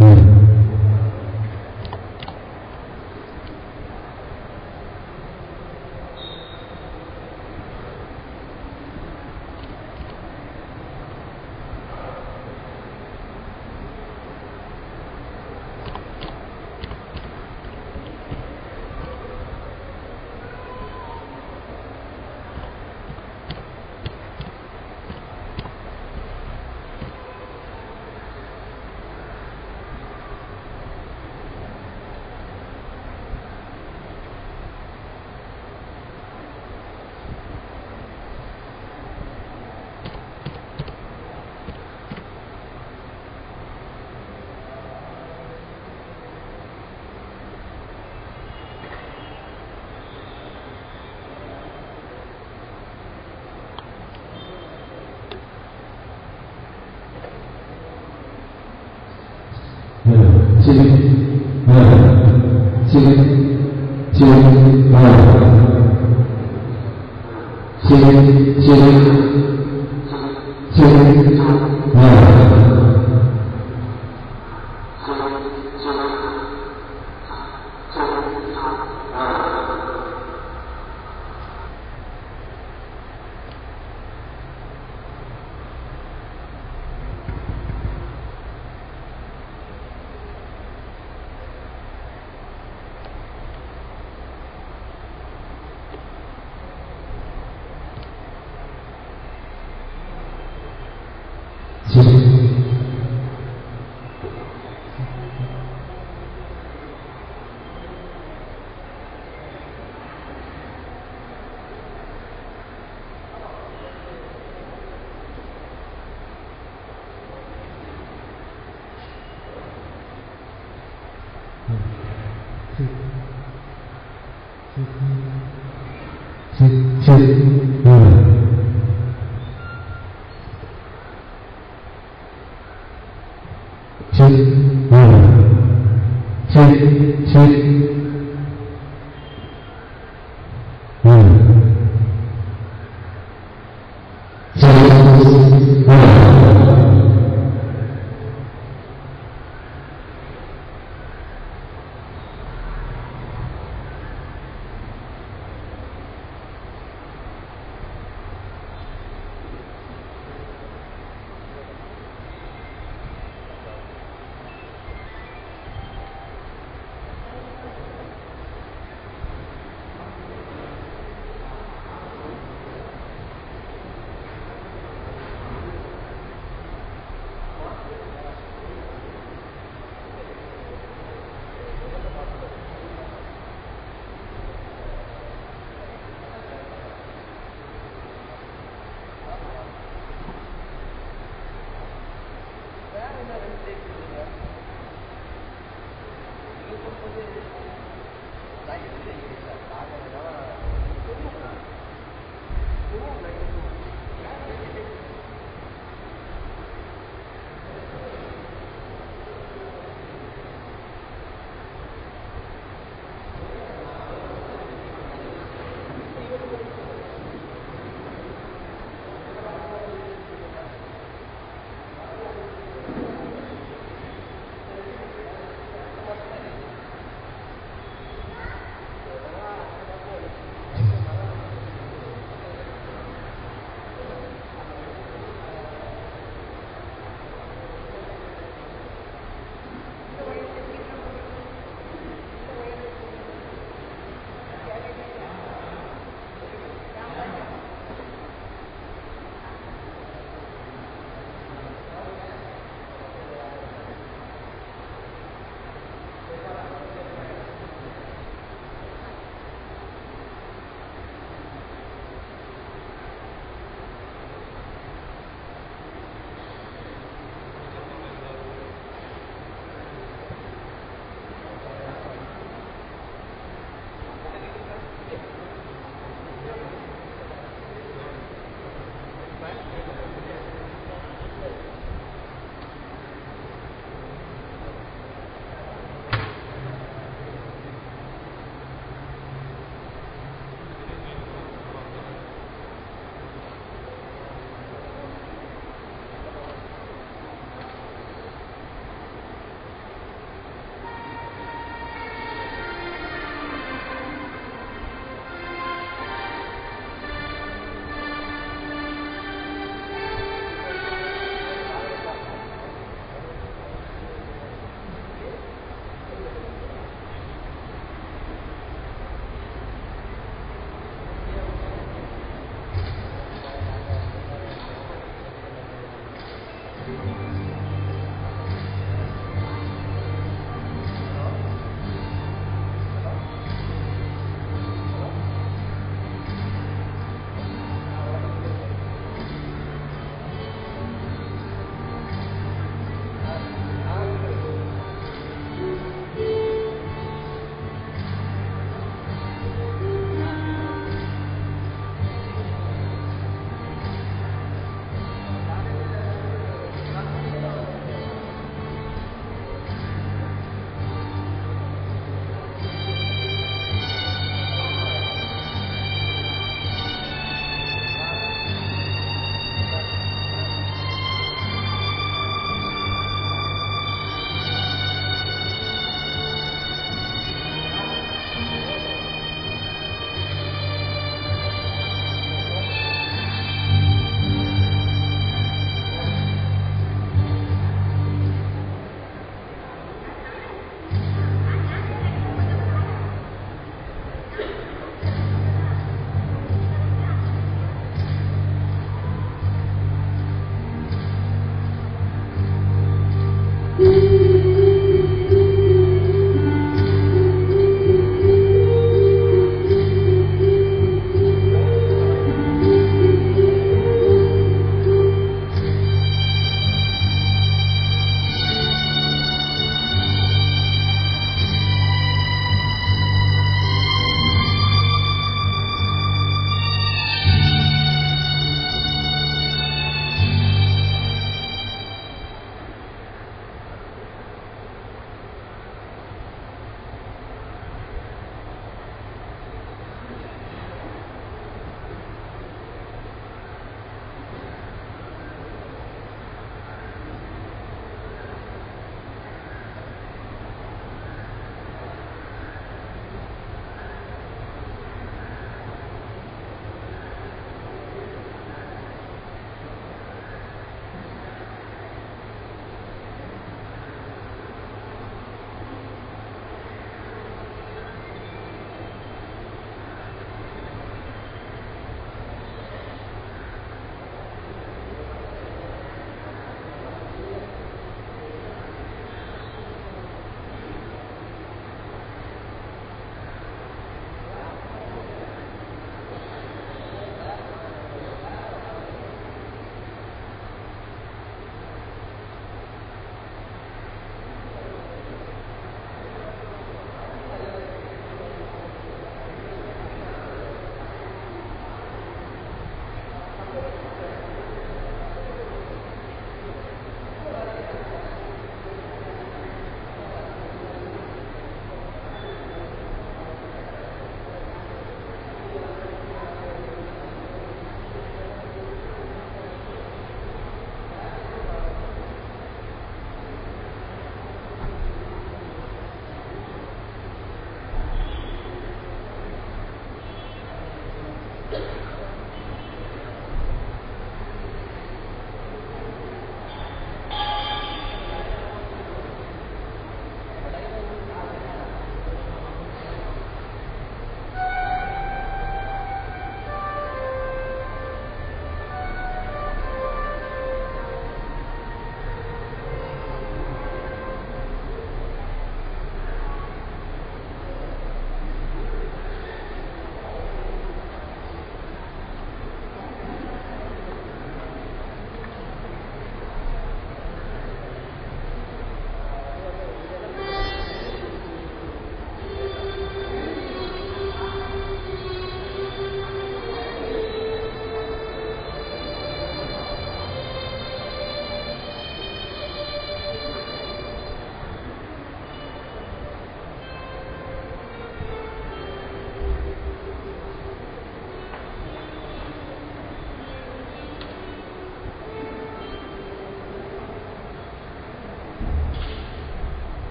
ஆ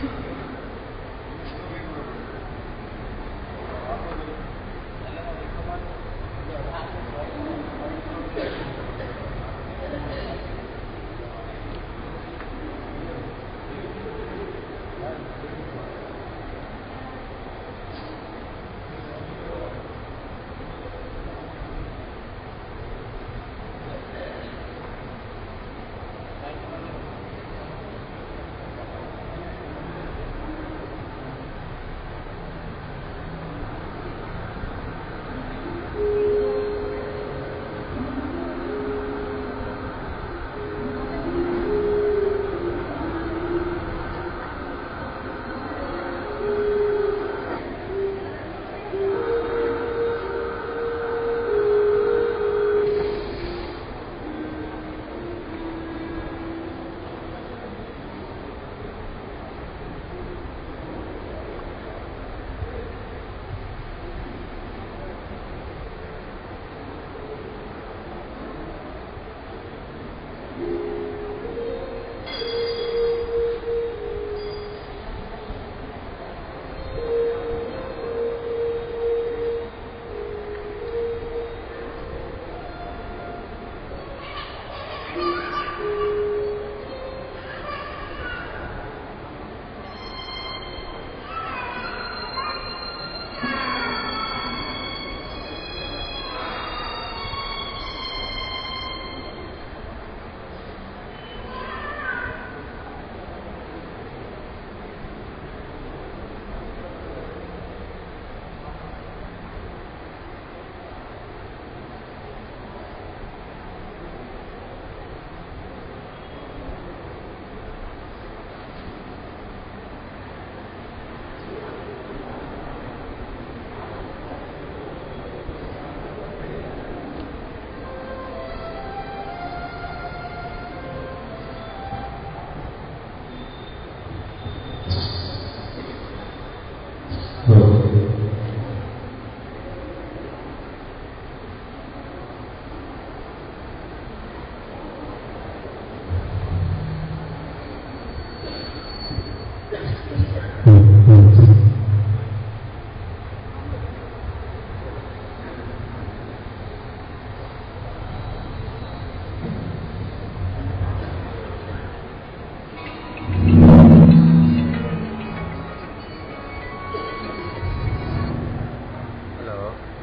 hello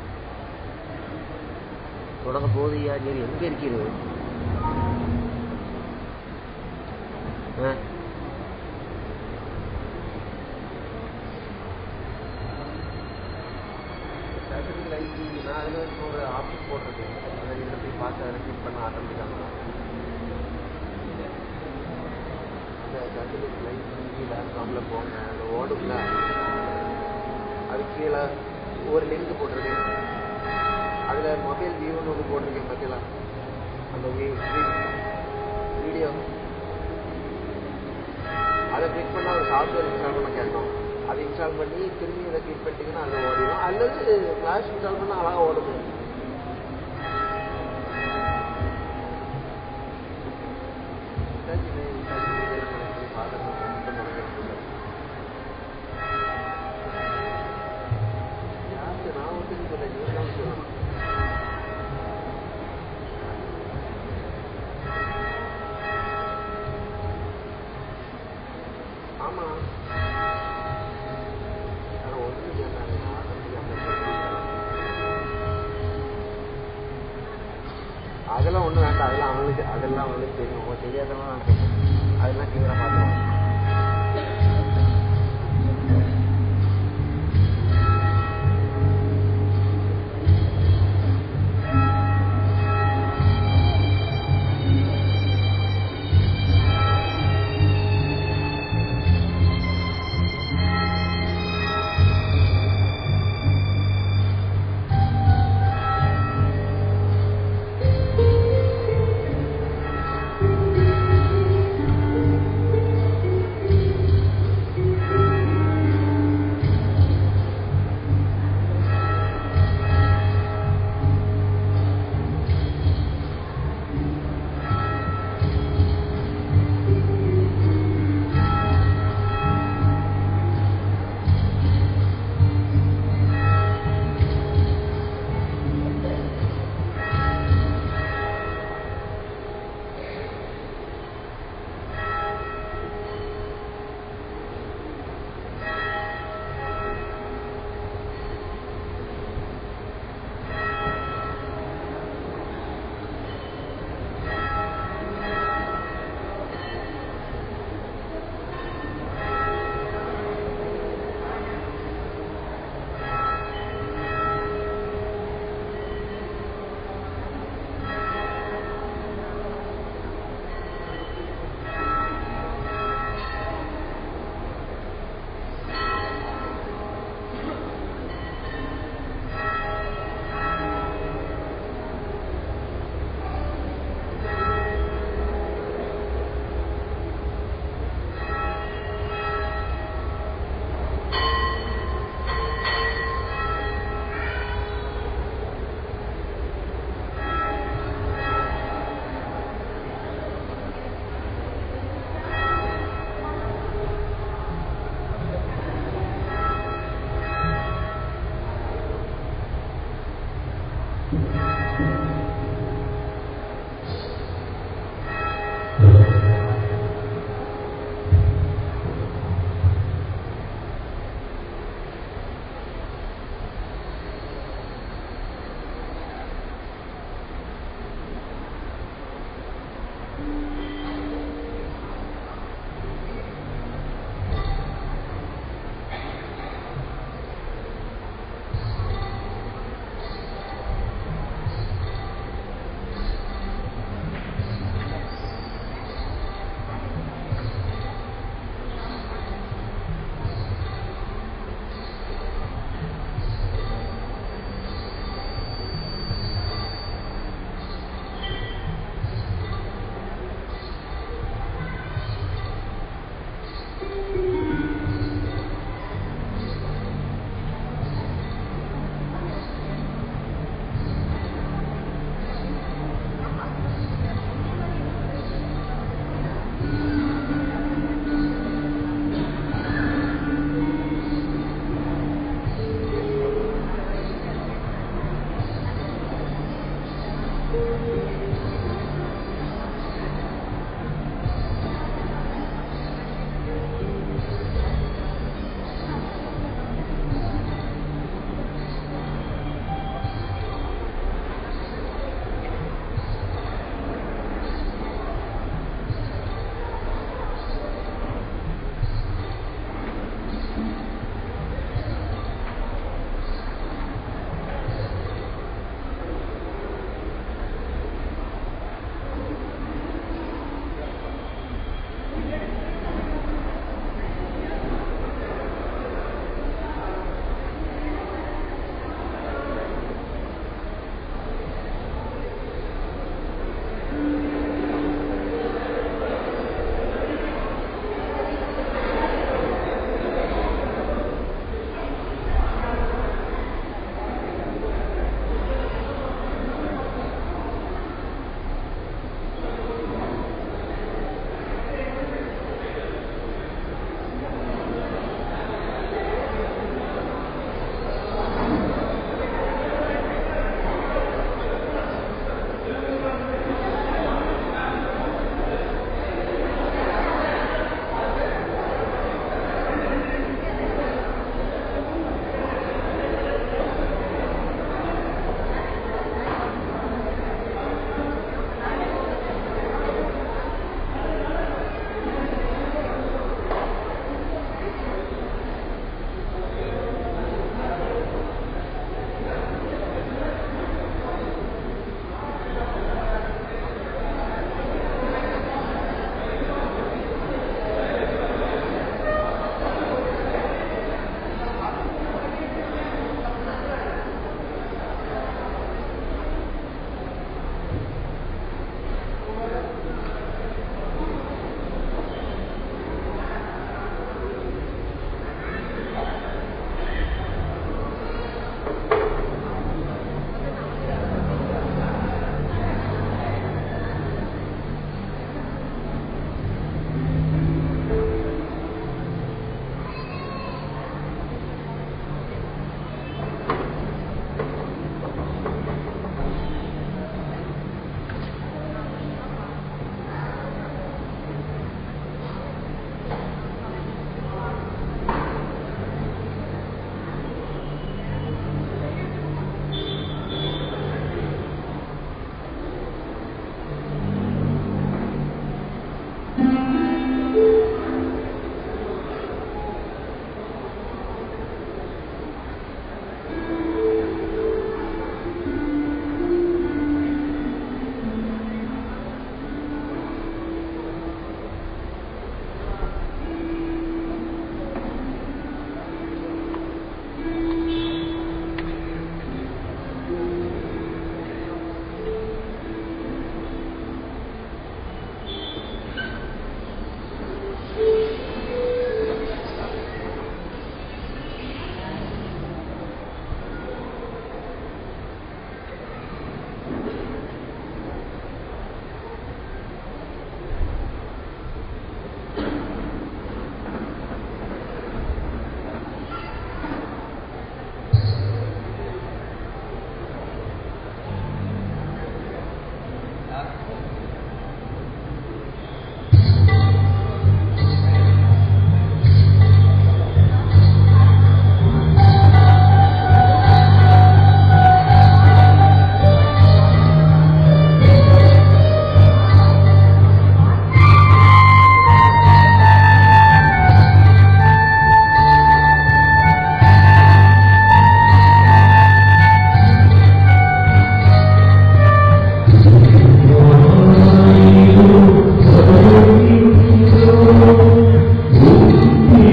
தொடங்க போதியா நீர் எங்க இருக்கிறது ஆ? Saturday night நான் அதில் இப்போ ஒரு ஆஃபீஸ் போட்டிருக்கேன் அதை இதில் போய் பார்த்து அதில் கிளிக் பண்ண ஆரம்பிச்சாங்க அந்த சாட்டர்டே லைட் டிவி லேப்டாப்பில் போங்க அந்த ஓடும்ல அது கீழே ஒரு லிங்க் போட்டிருக்கேன் அதில் மொபைல் வியூன்னு ஒன்று போட்டிருக்கேன் பார்த்தீங்களா அந்த வீடியோ அதை கிளிக் பண்ணால் ஒரு சாஃப்ட்வேர் இன்ஸ்டால் பண்ண கேட்கும் அதை இன்ஸ்டால் பண்ணி திரும்பி இதை கிளிக் பண்ணிட்டீங்கன்னா அதில் ஓடிடும் அல்லது ஃப்ளாஷ் இன்ஸ்டால் பண்ணால் அழகாக ஓடுது சரி, இது install பண்ணி இதை connect பண்ணி பார்க்கணும். கஷ்டம் பண்ணுறது. யாருக்கு நான் ஒத்துக்க சொல்ல நீங்க தான் சொல்லணும் ஆமா ஆனா ஒண்ணு கேட்டாங்க நான் வந்து அந்த அதெல்லாம் ஒண்ணும் வேண்டாம் அதெல்லாம் அவங்களுக்கு அதெல்லாம் அவங்களுக்கு தெரியும் அவங்க தெரியாதவங்க நான் சொல்றேன் அதெல்லாம் கிளியரா பார்த்துருவாங்க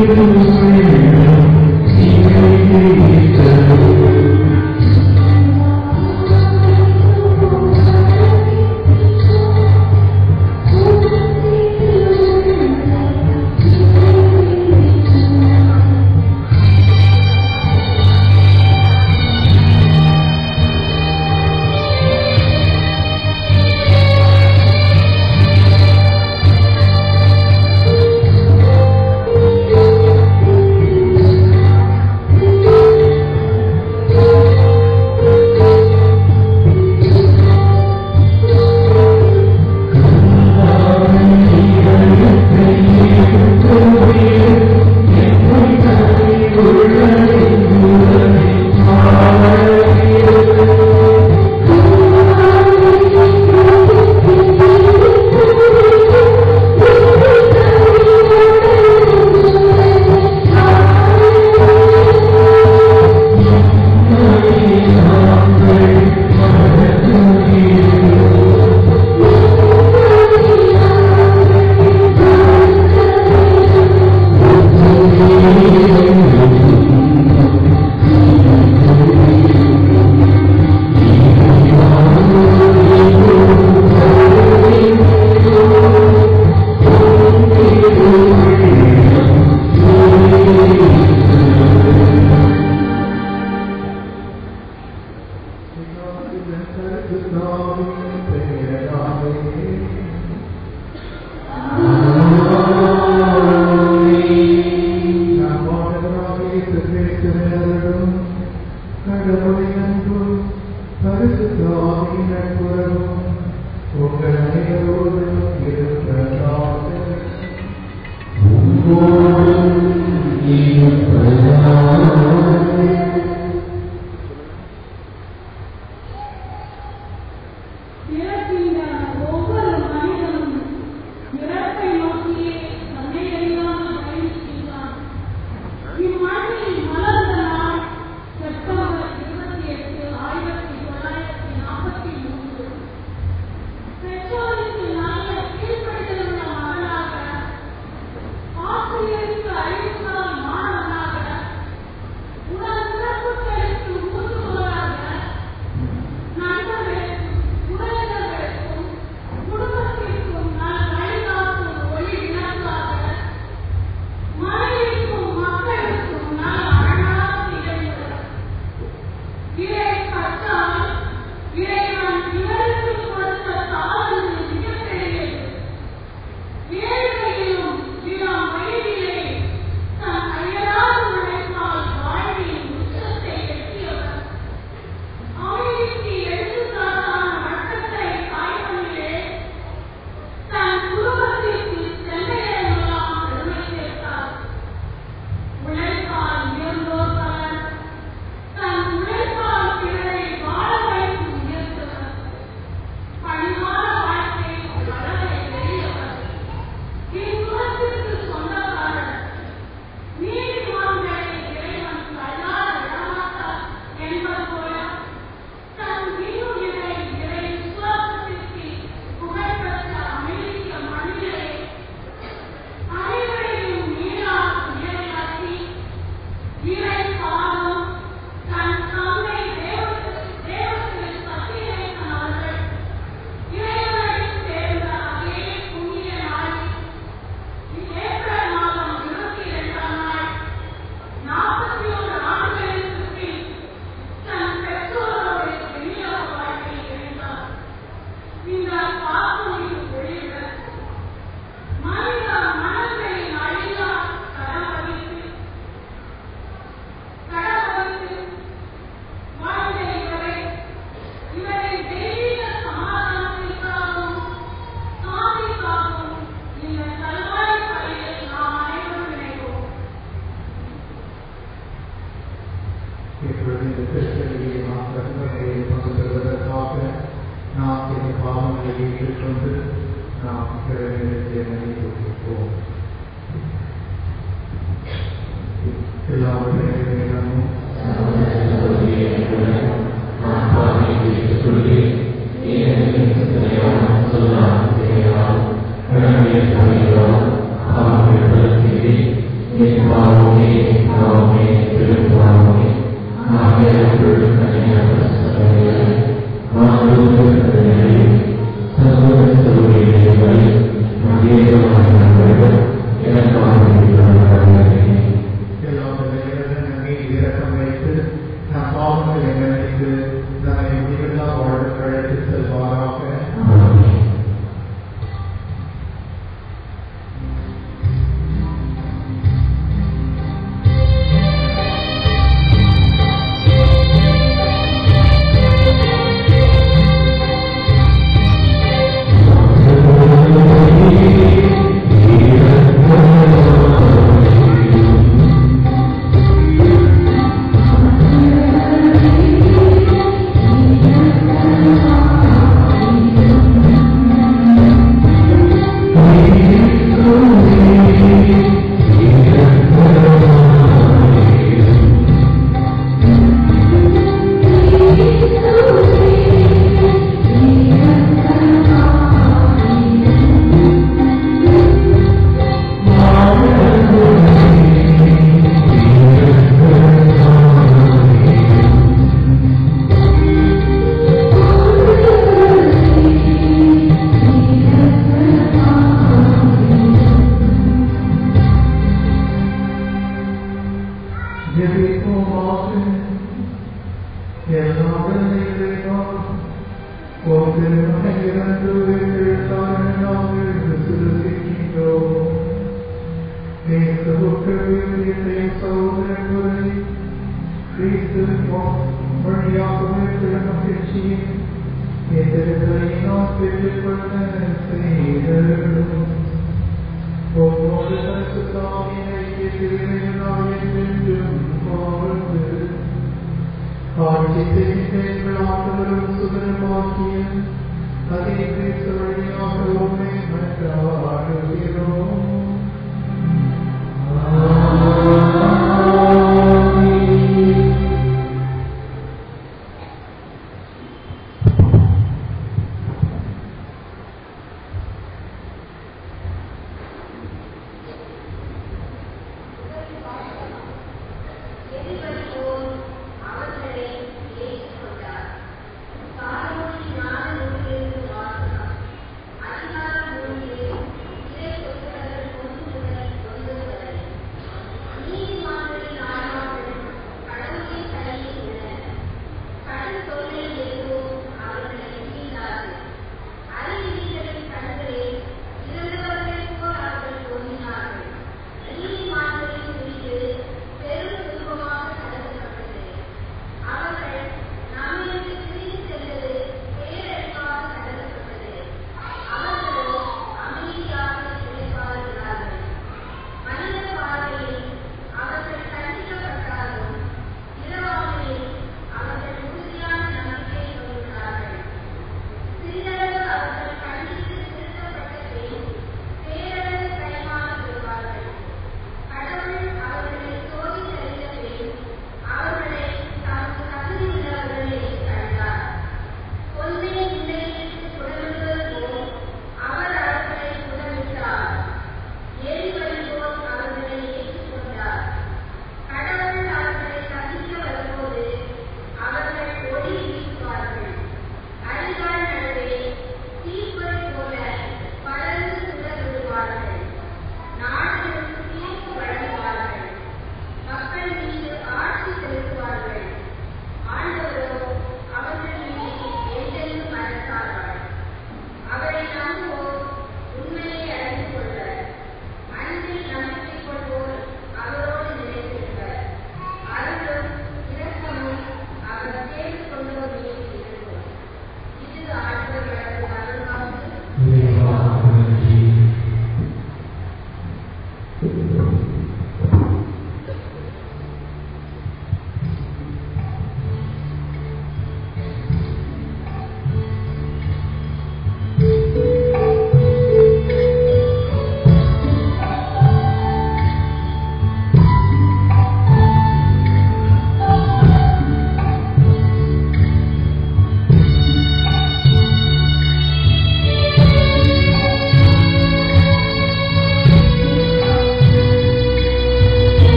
பிறக்கின்ற ஒவ்வொரு மனிதனும் இறப்பை நோக்கியே தன்னை அறியாமல் பயணிக்கின்றான் இம்மண்ணில் மலர்ந்த நாள் செப்டம்பர் இருபத்தி எட்டு ஆயிரத்தி தொள்ளாயிரத்தி நாற்பத்தி மூன்று பெற்றோருக்கு நல்ல கீழ்ப்படிதலுள்ள மகனாக ஆசிரியருக்கு அறிவுசால் மாணவனாக உடல் பிறப்புகளுக்கு ஊற்றுவராக நண்பர்களுக்கும் உறவினர்களுக்கும் குடும்பத்திற்கும் நல் வழிகாட்டும் ஒளி விளக்காக மனைவிக்கும் மக்களுக்கும் நல் அழகாக திகழ்ந்தவர் இதை கற்றால் இறைவன் இவருக்கு கொடுத்த சாதனை மிகப்பெரியது ஏழ்மையிலும் இளம் வயதிலே தன் அயராத உழைப்பால் வாழ்வில் உச்சத்தை எட்டியவர் அமைதிக்கு எடுத்துக்காட்டான வட்டத்தை காய்வதிலே தன் குடும்பத்திற்கு சென்னையிலெல்லாம் பெருமை சேர்த்தார் உழைப்பால் உயர்ந்தோர் பலர் தன் உழைப்பால் பிறரை வாழ வைக்கும் உயர்த்தவர் பணிவான வாழ்க்கை வளரை பெரியவர் இக்குலத்திற்கு சொந்தக்காரர் நீதிமான்களை இறைவன் கல்லால் விடமாட்டார் என்பது போல தன் இன்னுயிரை இறை விசுவாசத்திற்கு புகழ்பெற்ற அமெரிக்க மண்ணிலே அனைவரையும் நீரால் உயர்வாக்கி இறை பாதம் தன் தந்தை தேவத்தில் தேவத்தில் சத்தியேசன் அவர்கள் இறைவனை சேர்ந்த அதே புண்ணிய நாளில் ஏப்ரல் மாதம் இருபத்தி இரண்டாம் நாள் நாற்பத்தி ஒரு ஆண்டுகளுக்கு பின் தன் பெற்றோரோடு வெளியாக வாழ்க்கை இணைந்தார் இந்த பாசமிகு வெளியிட மனித மனங்களின் அழியா கடவழித்து கடவழித்து வாழ்ந்த இவரை இவரை தெய்வீக சமாதானத்திற்காகவும் சாதிக்காகவும் இந்த கல்வாரி பணியில் நாம் அனைவரும் இணைவோம் இப்பொழுது இந்த கிறிஸ்தவர்களை நாம் கற்பனையை கொண்டு வருவதற்காக நாம் இந்த பாவங்களை ஏற்றுக்கொண்டு நாம் பிறகு நினைப்போம் எல்லாவற்றையும் சொல்லி எல்லாம் இறைவன் நம்மை இரக்கம் வைத்து நம் பாவங்களை மன்னித்து நம்மை முடிவில்லா வாழ்வு அழைத்து செல்வாராக ஜெபிப்போமாக எல்லாம் இறைவா போது நம்மை இறந்து வைத்திருக்கான நாங்கள் விசுவசிக்கின்றோம் கிறிஸ்துவுக்குள்ளே சகோதரர்களை கிறிஸ்து வழியாகவே திருமகிழ்ச்சியை எதிர்களை நாம் பெற்றுக்கொள்ள செய்தரும் ஒவ்வொரு பரிசுத்தாவினை எதிரினாய் என்றென்றும் வாழ்ந்து ஆட்சி செய்கின்ற ஆண்டவரும் சுதரமாக்கிய அதே கிறிஸ்து வழியாக உண்மை மன்றாடுகிறோம் அதிகாரம் மூன்றில் இறை சொற்களர்கள்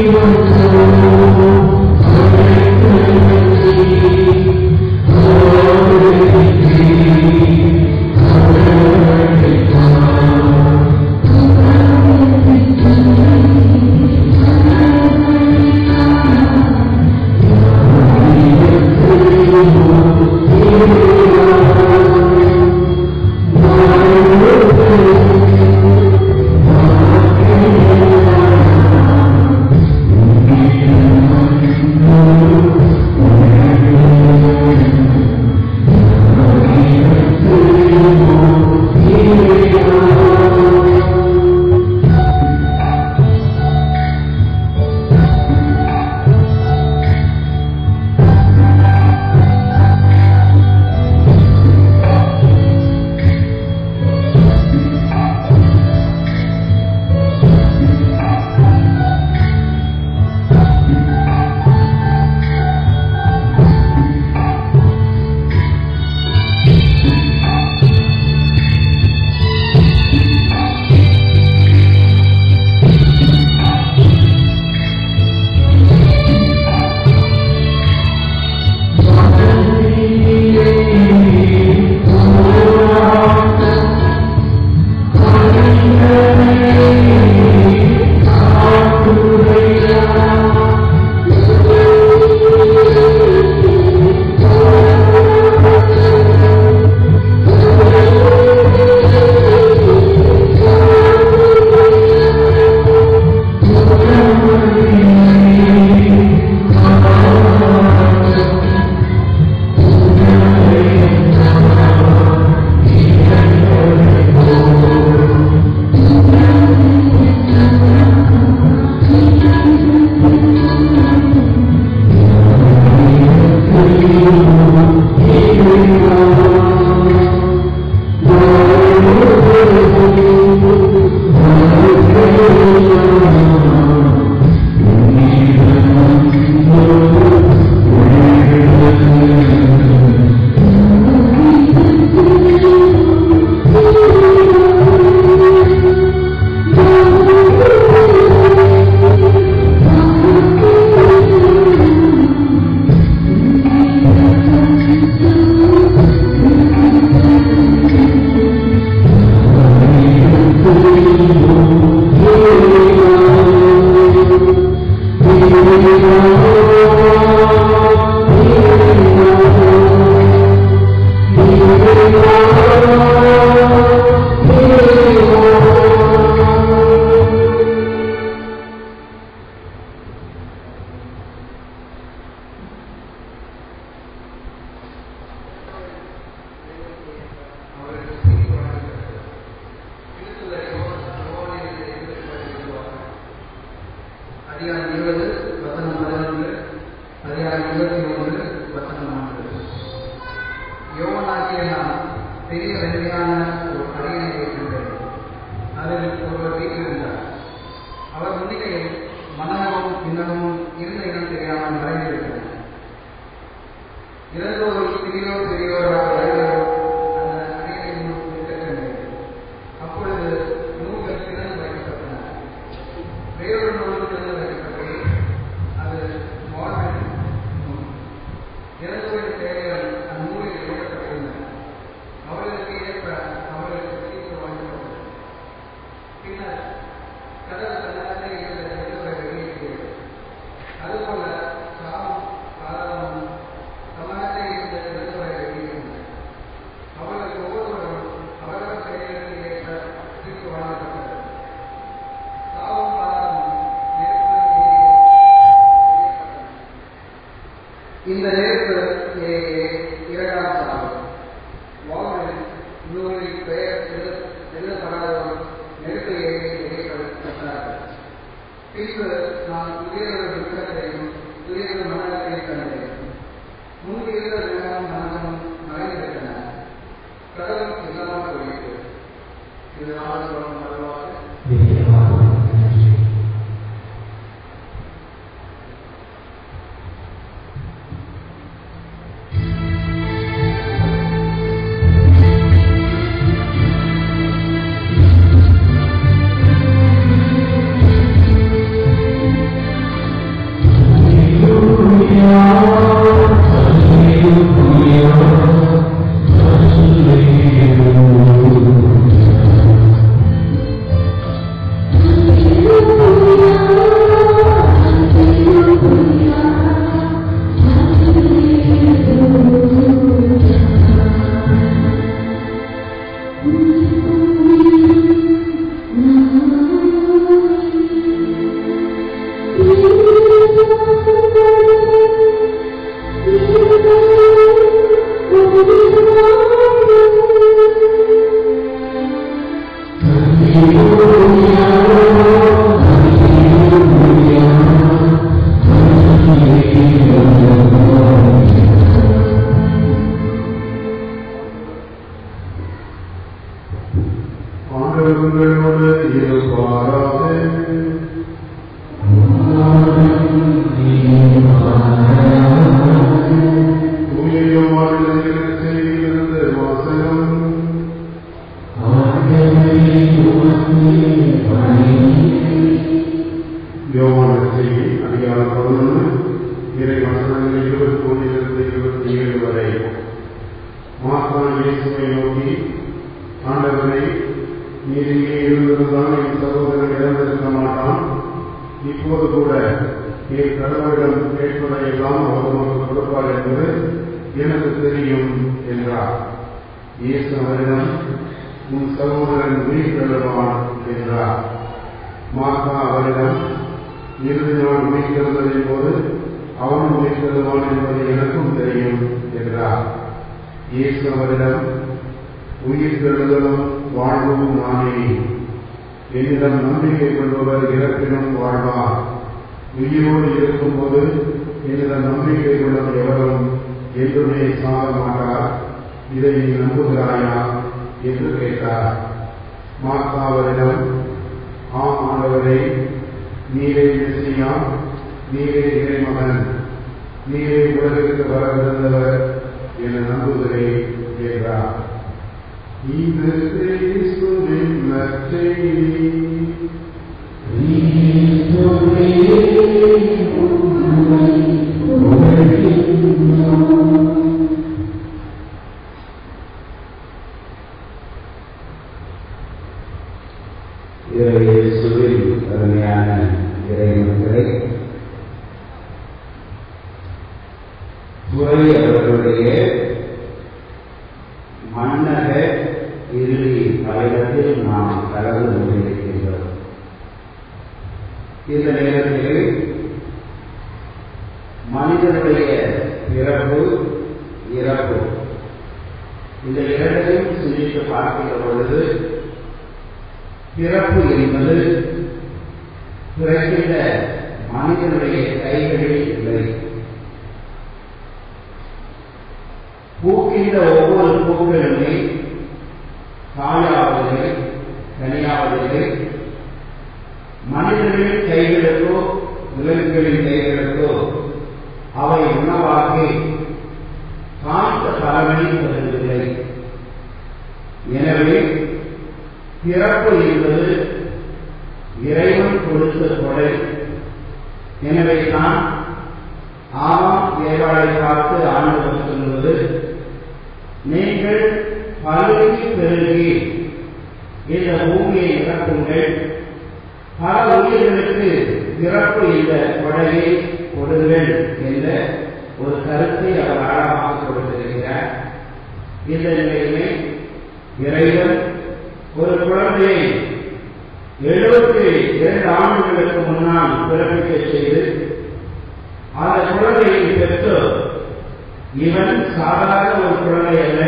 அதிகாரம் இருபது வசனம் பதினொன்று அதிகாரம் இருபத்தி ஒன்று வசனம் நான்கு யோவனாகிய நான் பெரிய வெண்மையான ஒரு அரியணை வைத்திருந்தேன் அதில் ஒருவர் வீட்டிருந்தார் அவர் முன்னிலையில் மன்னனமும் பின்னமும் இருந்த இடம் தெரியாமல் மறைந்திருக்கிறார் இறந்தோர் சிறியோர் பெரியோராக வருகிறோர் அந்த அரியணை முன் நிற்கவில்லை அப்பொழுது நூல்கள் திறந்து வைக்கப்பட்டன வேறொரு நூல் திறந்து வைக்கப்பட்டது அது மார்பின் நூல் இறந்தோரின் பெயர்கள் அந்நூலில் எழுதப்பட்டிருந்தன அவர்களுக்கு ஏற்ப அவர்களுக்கு தீர்ப்பு வழங்கப்பட்டது பின்னர் கடல் தன்னகத்தை இருந்த இறந்தோரை வெளியேற்றியது கடவுளிடம் கேட்பதையெல்லாம் அவர் உமக்கு கொடுப்பார் என்பது எனக்கு தெரியும் என்றார் இயேசு அவரிடம் உன் சகோதரன் உயிர் பெறுவான் என்றார் மார்த்தா அவரிடம் இறுதி நாள் உயிர் பெறுவதின் போது அவன் உயிர் பெறுவான் என்பது எனக்கும் தெரியும் என்றார் இயேசு அவரிடம் உயிர் பெறுதலும் வாழ்வும் நானே என்னிடம் நம்பிக்கை கொள்பவர் இறப்பினும் வாழ்வார் உயிரோடு இருக்கும்போது என்னிடம் நம்பிக்கை கொள்ளும் எவரும் என்றுமே சாக மாட்டார் இதை நீ நம்புகிறாயா என்று கேட்டார் மார்த்தா அவரிடம் ஆம் ஆண்டவரே நீரே மெஸ்ஸியா நீரே இறைமகன் நீரே உலகிற்கு வரவிருந்தவர் என நம்புகிறேன் என்றார் இது கிறிஸ்துவின் நற்செய்தி இயேசுவில் அருமையான இறைமக்களை துறை அவர்களுடைய மன்னக இறுதி பயணத்தில் நாம் கலந்து கொண்டிருக்கின்றோம் இந்த நேரத்தில் மனிதனுடைய பிறப்பு இறப்பு இந்த இரண்டையும் சிந்தித்து பார்க்கிற பொழுது பிறப்பு என்பது பிறக்கின்ற மனிதனுடைய கைகளில் இல்லை பூக்கின்ற ஒவ்வொரு பூக்களுமே காயாவதில்லை கனியாவதில்லை மனிதர்களின் கைகளுக்கோ விலங்குகளின் கைகளுக்கோ அவை உணவாக்கி காத்த பலனை தருவதில்லை எனவே பிறப்பு என்பது இறைவன் கொடுத்த கொடை எனவே தான் ஆமாம் ஏவாளை பார்த்து ஆண்டவர் சொல்வது நீங்கள் பல்கி பெருகி இந்த பூமியை நிரப்புங்கள் பல உயிர்களுக்கு பிறப்பு இந்த கொடையை கொடுங்கள் என்ற ஒரு கருத்தை அவர் ஆழமாக கொடுத்திருக்கிறார் இந்த நிலையிலே இறைவன் ஒரு குழந்தையை எழுபத்தி இரண்டு ஆண்டுகளுக்கு முன்னால் பிறப்பிக்க செய்து அந்த குழந்தையை பெற்று இவன் சாதாரண ஒரு குழந்தை அல்ல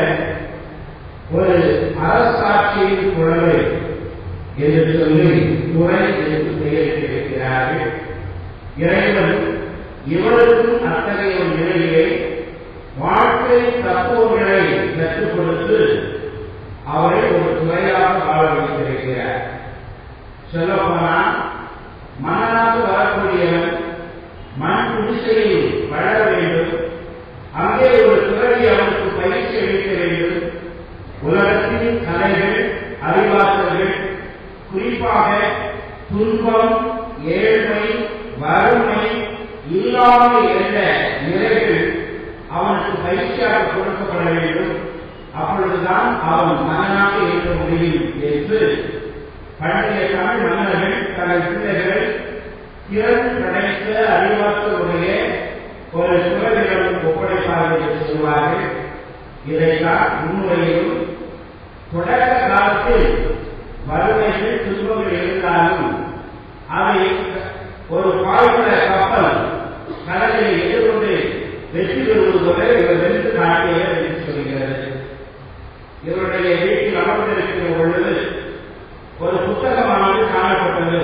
ஒரு அரசாட்சியின் குழந்தை என்று சொல்லி துறை என்று பெயரிட்டிருக்கிறார்கள் இறைவன் இவருக்கும் அத்தகைய ஒரு நிலையிலே வாழ்க்கை தத்துவங்களை கற்றுக் கொடுத்து அவரை ஒரு துறையாக வாழ வைத்திருக்கிறார் சொல்லப்போனால் மன்னனாக வரக்கூடியவன் மண் குடிசையில் வளர வேண்டும் அங்கே ஒரு துறவி அவனுக்கு பயிற்சி அளிக்க வேண்டும் உலகத்தின் கலைகள் அறிவாற்றல்கள் குறிப்பாக துன்பம் ஏழ்மை வறுமை இல்லாமை என்ற நிலைகள் அவனுக்கு பயிற்சியாக கொடுக்கப்பட வேண்டும் அப்பொழுதுதான் அவன் மன்னனாக இருக்க முடியும் என்று பண்டைய தமிழ் மன்னர்கள் தங்கள் பிள்ளைகள் திறன் படைத்த அறிவாற்றலுடைய ஒரு துறவிடம் ஒப்படைப்பார்கள் என்று சொல்வார்கள் இதைத்தான் முன்னுரையிலும் தொடக்க காலத்தில் வறுமைகள் துன்பங்கள் இருந்தாலும் அவை ஒரு பாய்மர கப்பல் கடலில் எதிர்கொண்டு வெற்றி பெறுவது போல இவர் வென்று காட்டியவர் என்று சொல்கிறது இவருடைய வீட்டில் அமர்ந்திருக்கிற பொழுது ஒரு புத்தகமானது காணப்பட்டது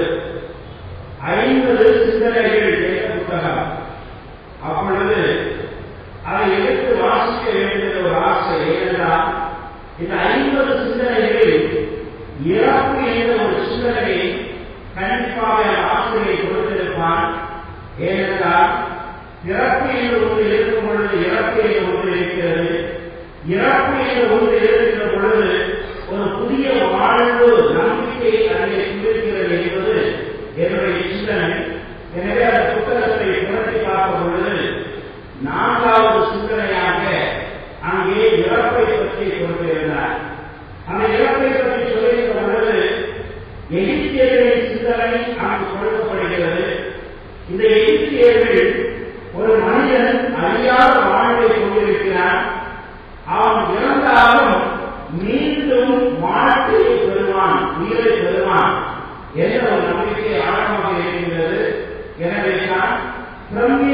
ஐம்பது சிந்தனைகள் என்ற புத்தகம் அப்பொழுது அதை எடுத்து வாசிக்க வேண்டிய ஒரு ஆசை ஏனென்றால் இந்த ஐம்பது சிந்தனைகளில் இறப்பு என்ற ஒரு சிந்தனையை கண்டிப்பாக ஆசிரியை கொடுத்திருப்பான் ஏனென்றால் பிறப்பு என்று ஒன்று இருக்கும் பொழுது இறப்பு என்று ஒன்று இருக்கிறது இறப்பு என்று ஒன்று இருக்கின்ற பொழுது ஒரு புதிய வாழ்வு நம்பிக்கை அதிலே கொண்டிருக்கிறது என்பது என்னுடைய சிந்தனை எனவே அந்த புத்தகத்தை புரட்டி பார்க்கும் பொழுது நான்காவது சிந்தனையாக அங்கே இறப்பை பற்றி கொடுத்திருந்தார் அந்த இறப்பை பற்றி சொல்லுகின்ற பொழுது எகிப்தியர்களின் சிந்தனை அங்கு கொடுக்கப்படுகிறது இந்த எகிப்தியர்கள்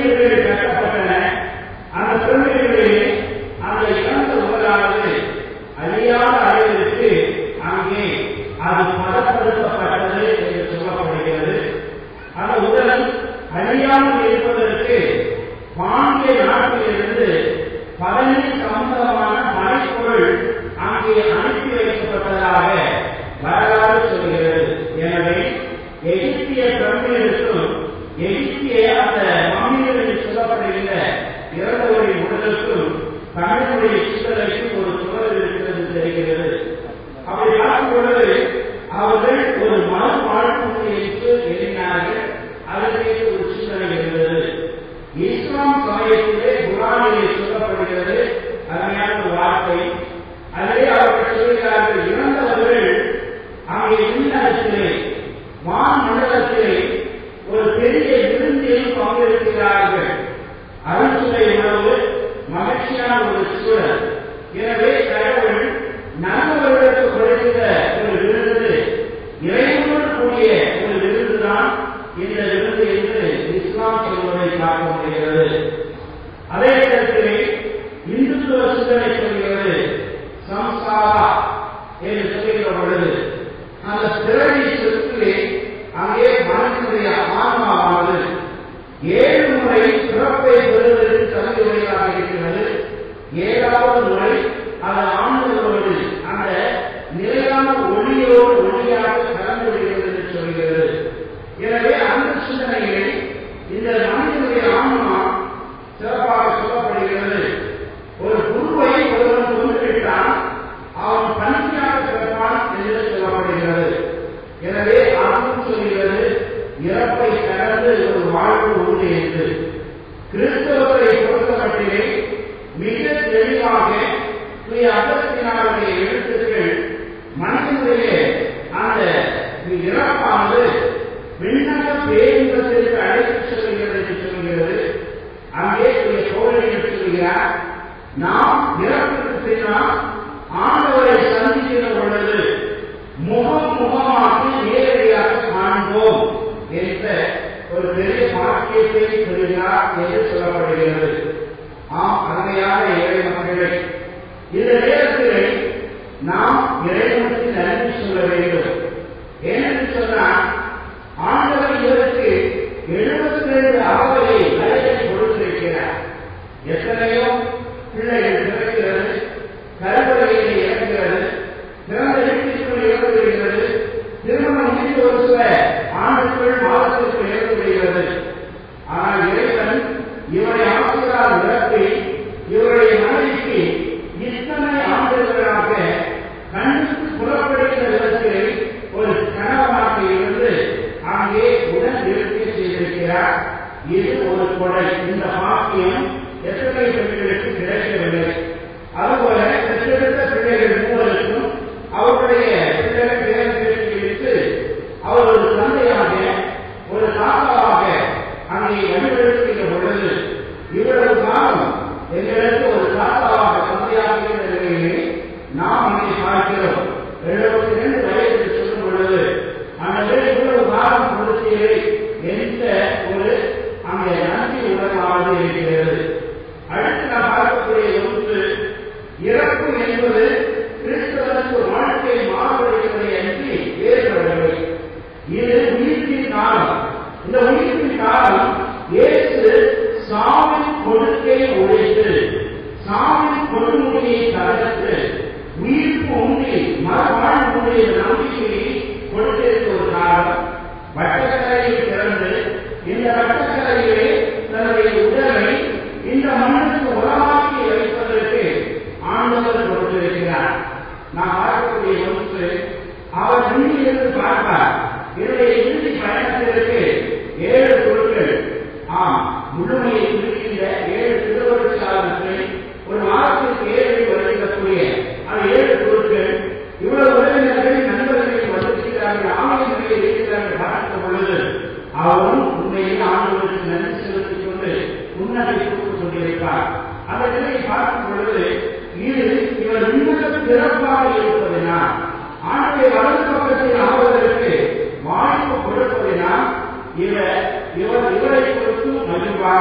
பிரமிடுகள் கட்டப்பட்டன அந்த பிரமிடுகளிலே அந்த இறந்த உடலானது அழியாத அளவிற்கு அங்கே அது பதப்படுத்தப்பட்டது என்று சொல்லப்படுகிறது அந்த உடல் அழியாமல் இருப்பதற்கு பாண்டிய நாட்டிலிருந்து பதினெட்டு சம்பந்தமான மலைப்பொருள் அங்கே அனுப்பி வைக்கப்பட்டதாக வரலாறு சொல்கிறது எனவே எகிப்திய பிரமிடுக்கும் எகிப்திய அந்த மம்மிகளில் சொல்லப்படுகின்ற இறந்தவரின் உடலுக்கும் தமிழுடைய சிந்தனைக்கும் ஒரு தொடர் இருக்கிறது தெரிகிறது அப்படி பார்க்கும் பொழுது அவர்கள் ஒரு மறு வாழ்க்கை என்று எண்ணினார்கள் அதற்கு ஒரு சிந்தனை இருந்தது இஸ்லாம் சமயத்திலே குரானிலே சொல்லப்படுகிறது அருமையான ஒரு வார்த்தை அதிலே அவர்கள் சொல்கிறார்கள் இறந்தவர்கள் அங்கே விண்ணகத்திலே வான் மண்டலத்திலே ஒரு பெரிய விருந்தில் பங்கெடுக்கிறார்கள் அருள்சுவை உணவு மகிழ்ச்சியான ஒரு சூழல் எனவே கடவுள் நல்லவர்களுக்கு கொடுக்கிற ஒரு விருது இறைவனோடு கூடிய ஒரு விருதுதான் இந்த விருது என்று இஸ்லாம் சொல்வதை பார்க்க முடிகிறது அதே நேரத்திலே இந்துத்துவ சிந்தனை சொல்கிறது சம்சாரா என்று சொல்லுகிற பொழுது அந்த பிறவி சொத்திலே அங்கே மனத்தினுடைய ஆன்மாவானது ஏழு முறை பிறப்பை பெறுவதற்கு தகுதியுடையதாக இருக்கிறது ஏழாவது முறை அது ஆண்டுகளோடு அந்த நிலையான ஒளியோடு ஒளியாக கலந்து விடுகிறது என்று சொல்கிறது எனவே அந்த சிந்தனையை இந்த மனிதனுடைய ஆன்மா சிறப்பாக சொல்லப்படுகிறது ஒரு குருவை ஒருவன் கொண்டுவிட்டான் அவன் தனிமையாக பிறப்பான் என்று சொல்லப்படுகிறது எனவே அதுவும் சொல்கிறது இறப்பை கடந்து ஒரு வாழ்வு உண்டு என்று கிறிஸ்தவத்தை பொறுத்தமட்டிலே மிக தெளிவாக தூய அகத்தினாருடைய எழுத்துக்கள் மனிதனுடைய அந்த இறப்பானது விண்ணக பேரின்பத்திற்கு அழைத்து செல்கிறது என்று சொல்கிறது அங்கே தூய சோழர்கள் சொல்கிறார் நாம் இறப்புக்கு பின்னால் ஆண்டவரை சந்திக்கிற பொழுது முகம் முகமாக நேரடியாக காண்போம் என்ற ஒரு பெரிய வாக்கியத்தை சொல்கிறார் என்று சொல்லப்படுகிறது ஆம் அருமையான ஏழை மக்களே இந்த நேரத்தில் நாம் இறைவனுக்கு நன்றி சொல்ல வேண்டும் ஏனென்று சொன்னால் ஆண்டவர் இவருக்கு எழுபத்தி ரெண்டு அவரை வயதை கொடுத்திருக்கிறார் எத்தனையோ பிள்ளைகள் பிறக்கிறது கருவறையிலே இறக்கிறது பிறந்த வீட்டிற்குள் இறந்து விடுகிறது திருமணம் முடிந்து ஒரு சில ஆண்டுக்குள் மாதத்திற்குள் இறந்து விடுகிறது ஆனால் இறைவன் இவரை ஆசிரியரால் நிரப்பி இவருடைய மனைவிக்கு இத்தனை ஆண்டுகளாக கண்ணுக்கு புறப்படுகிற விதத்தில் ஒரு கணவனாக இருந்து அங்கே உடன் நிறுத்தி செய்திருக்கிறார் இது ஒரு கொடை இந்த பாக்கியம் எத்தனை பெண்களுக்கு கிடைக்கவில்லை அதுபோல பெற்றெடுத்த பிள்ளைகள் மூவருக்கும் அவருடைய பிள்ளைகள் பேரப்பிள்ளைகளை வைத்து அவர் ஒரு தந்தையாக ஒரு தாத்தாவாக அங்கே வழிபடுத்துகிற பொழுது இவ்வளவு காலம் எங்களுக்கு ஒரு தாத்தாவாக தந்தையாக இருந்த நிலையிலே நாம் அங்கே பார்க்கிறோம் எழுபத்தி ரெண்டு வயது சொல்லும் பொழுது அந்த இவ்வளவு காலம் கொடுத்தீரே என்ற ஒரு அங்கே நன்றி உணர்வானது இருக்கிறது அடுத்து நாம் பார்க்கக்கூடிய ஒன்று இறப்பு என்பது கிறிஸ்தவனுக்கு வாழ்க்கை மாறுபடுவதை அன்றி வேறுபடவில்லை இது உயிர்ப்பின் காலம் இந்த உயிர்ப்பின் காலம் இயேசு சாவின் கொடுக்கை உடைத்து சாவின் கொடுமுடியை தகர்த்து உயிர்ப்பு உண்மை மறுவாழ்வு உடைய நம்பிக்கையை கொடுத்திருக்க ஒரு காலம் வட்டக்கரையில் திறந்து இந்த வட்டக்கரையிலே தன்னுடைய உடலை இந்த மண்ணுக்கு உரமாக்கி வைப்பதற்கு ஆண்டவர் கொடுத்திருக்கிறார் நான் பார்க்கக்கூடிய ஒன்று அவர் விண்ணிலிருந்து பார்ப்பார் என்னுடைய இறுதி பயணத்திற்கு ஏழு பொருட்கள் ஆம் முழுமையை குறிக்கின்ற ஏழு திருவருட்சாதனத்தை ஒரு மாதத்திற்கு ஏழு வருகின்றக்கூடிய அந்த ஏழு பொருட்கள் இவ்வளவு உறவினர்கள் நண்பர்கள் வந்திருக்கிறார்கள் ஆமை முறையை இருக்கிறார்கள் பார்க்கும் பொழுது அவரும் உண்மையில் ஆண்டவருக்கு நன்றி செலுத்திக் கொண்டு முன்னதை கொடுத்துக் கொண்டிருப்பார் அந்த நிலையை பார்க்கும் பொழுது இது இவர் உன்னத பிறப்பாக இருப்பதனால் ஆண்டுடைய வலது பக்கத்தில் ஆவதற்கு வாய்ப்பு கொடுப்பதனால் இவர் இவர் இவரை கொடுத்து மகிழ்வார்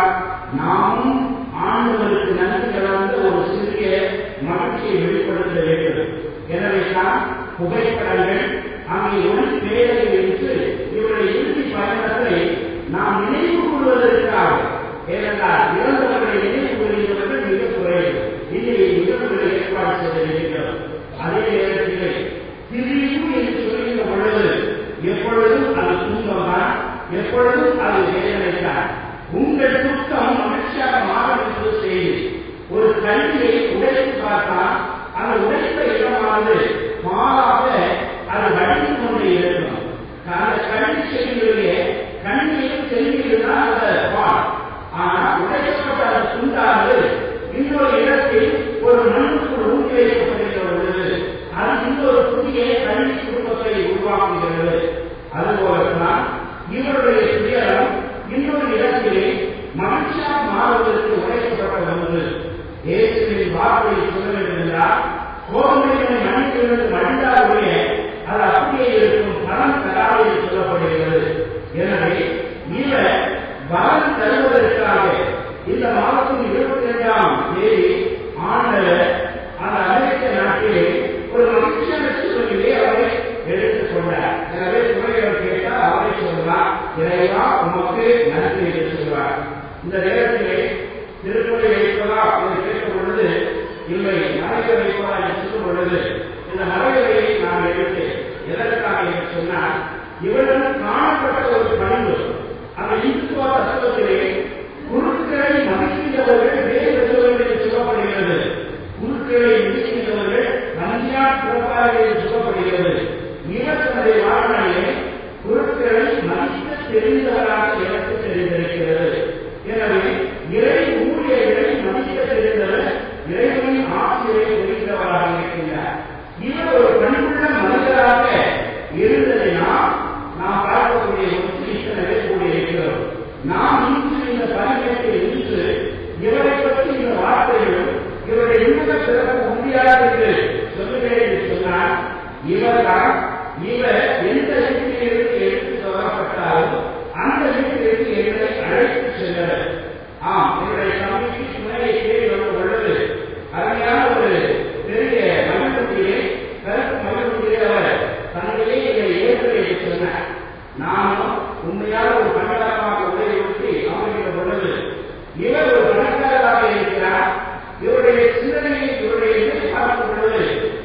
நாமும் ஆண்டவருக்கு நன்றி கலந்த ஒரு சிறிய மகிழ்ச்சியை வெளிப்படுத்த வேண்டும் எனவே தான் புகைப்படங்கள் அங்கே ஒளி பேரவை என்று இவருடைய இறுதி பயணத்தை நாம் நினைவு கூறுவதற்காக ஏனென்றால் இறந்தவர்களை நினைவு கூறுகிறவர்கள் மிக குறைவு இங்கே நிகழ்வுகளை ஏற்பாடு செய்திருக்கிறோம் அதே நேரத்தில் பிரிவு என்று சொல்கின்ற பொழுது எப்பொழுதும் அது துன்பம் தான் எப்பொழுதும் அது வேதனை தான் உங்கள் துக்கம் மகிழ்ச்சியாக மாறும் என்று செய்தி ஒரு கல்வியை உடைத்து பார்த்தால் அந்த உடைத்த இடமானது மாறாக அது வடிந்து கொண்டே இருக்கும் அந்த கல்வி செல்வியிலே கண்ணியில் செல்வியில் தான் அந்த பால் ஆனால் உடைக்கப்பட்ட அந்த துண்டானது இன்னொரு இடத்தில் ஒரு மண்ணுக்குள் ஊட்டி வைக்கப்படுகிற பொழுது அது இன்னொரு புதிய கல்வி குடும்பத்தை உருவாக்குகிறது அதுபோலத்தான் இவருடைய துயரம் இன்னொரு இடத்திலே மகிழ்ச்சியாக மாறுவதற்கு உடைக்கப்பட்ட ஒன்று இயேசுவின் வார்த்தையை சொல்ல வேண்டும் என்றால் கோபங்களை மன்னிக்கிறது மனிதாவுடைய அது அப்படியே இருக்கும் பலன் தராது என்று சொல்லப்படுகிறது எனவே இவர் பலன் தருவதற்காக இந்த மாதத்தின் இருபத்தி இரண்டாம் தேதி ஆண்டவர் அந்த அமெரிக்க நாட்டிலே ஒரு மகிழ்ச்சியான சூழ்நிலையை அவரை எடுத்துக் கொண்டார் எனவே துறையவர் கேட்டால் அவரை சொல்றார் இறைவா உமக்கு நன்றி என்று சொல்வார் இந்த நேரத்திலே திருப்பதி வைப்பதா என்று கேட்கும் பொழுது இல்லை மறைவை வைப்பதா என்று சொல்லும் பொழுது இந்த மறைவை நான் எடுத்து எதற்காக என்று சொன்னால் இவரிடம் காணப்பட்ட ஒரு பண்பு அந்த இந்துத்துவ தத்துவத்திலே குருக்களை மதிக்கின்றவர்கள் வேறு என்று சொல்லப்படுகிறது குருக்களை மதிக்கின்றவர்கள் நஞ்சியார் பிறப்பார்கள் என்று சொல்லப்படுகிறது இவர் தன்னுடைய வாழ்நாளிலே குருக்களை மதிக்க தெரிந்தவராக எனக்கு தெரிந்திருக்கிறது எனவே இறை ஊழியர்களை மதிக்க தெரிந்தவர் இறைவனின் ஆசிரியரை புரிந்தவராக இருக்கின்றார் இவர் ஒரு பண்புள்ள மனிதராக இருந்ததினால் நாம் பார்க்கக்கூடிய ஒரு இத்தனை கூடியிருக்கிறோம் நாம் இன்று இந்த பதினெட்டில் இன்று இவரை பற்றி இந்த வார்த்தைகளும் இவருடைய இன்னும் சிறப்பு முடியாது என்று சொல்லுகிறேன் என்று சொன்னால் இவர்தான் இவர் எந்த வீட்டிலிருந்து எடுத்து சொல்லப்பட்டாலும் அந்த வீட்டிற்கு என்னை அழைத்து சென்றவர் ஆம் என்னுடைய தம்பிக்கு துணையை தேடி வந்த பொழுது அருமையான ஒரு பெரிய மகிழ்ச்சியிலே கருப்பு மகிழ்ச்சியிலே அவர் தன்னிலே இதை ஏற்று என்று சொன்னார் நானும் உண்மையான ஒரு பணக்காரமாக உதவி ஊற்றி அமர்கிற பொழுது இவர் ஒரு பணக்காரராக இருக்கிறார் இவருடைய சிந்தனையை இவருடைய இதை பார்க்கும் பொழுது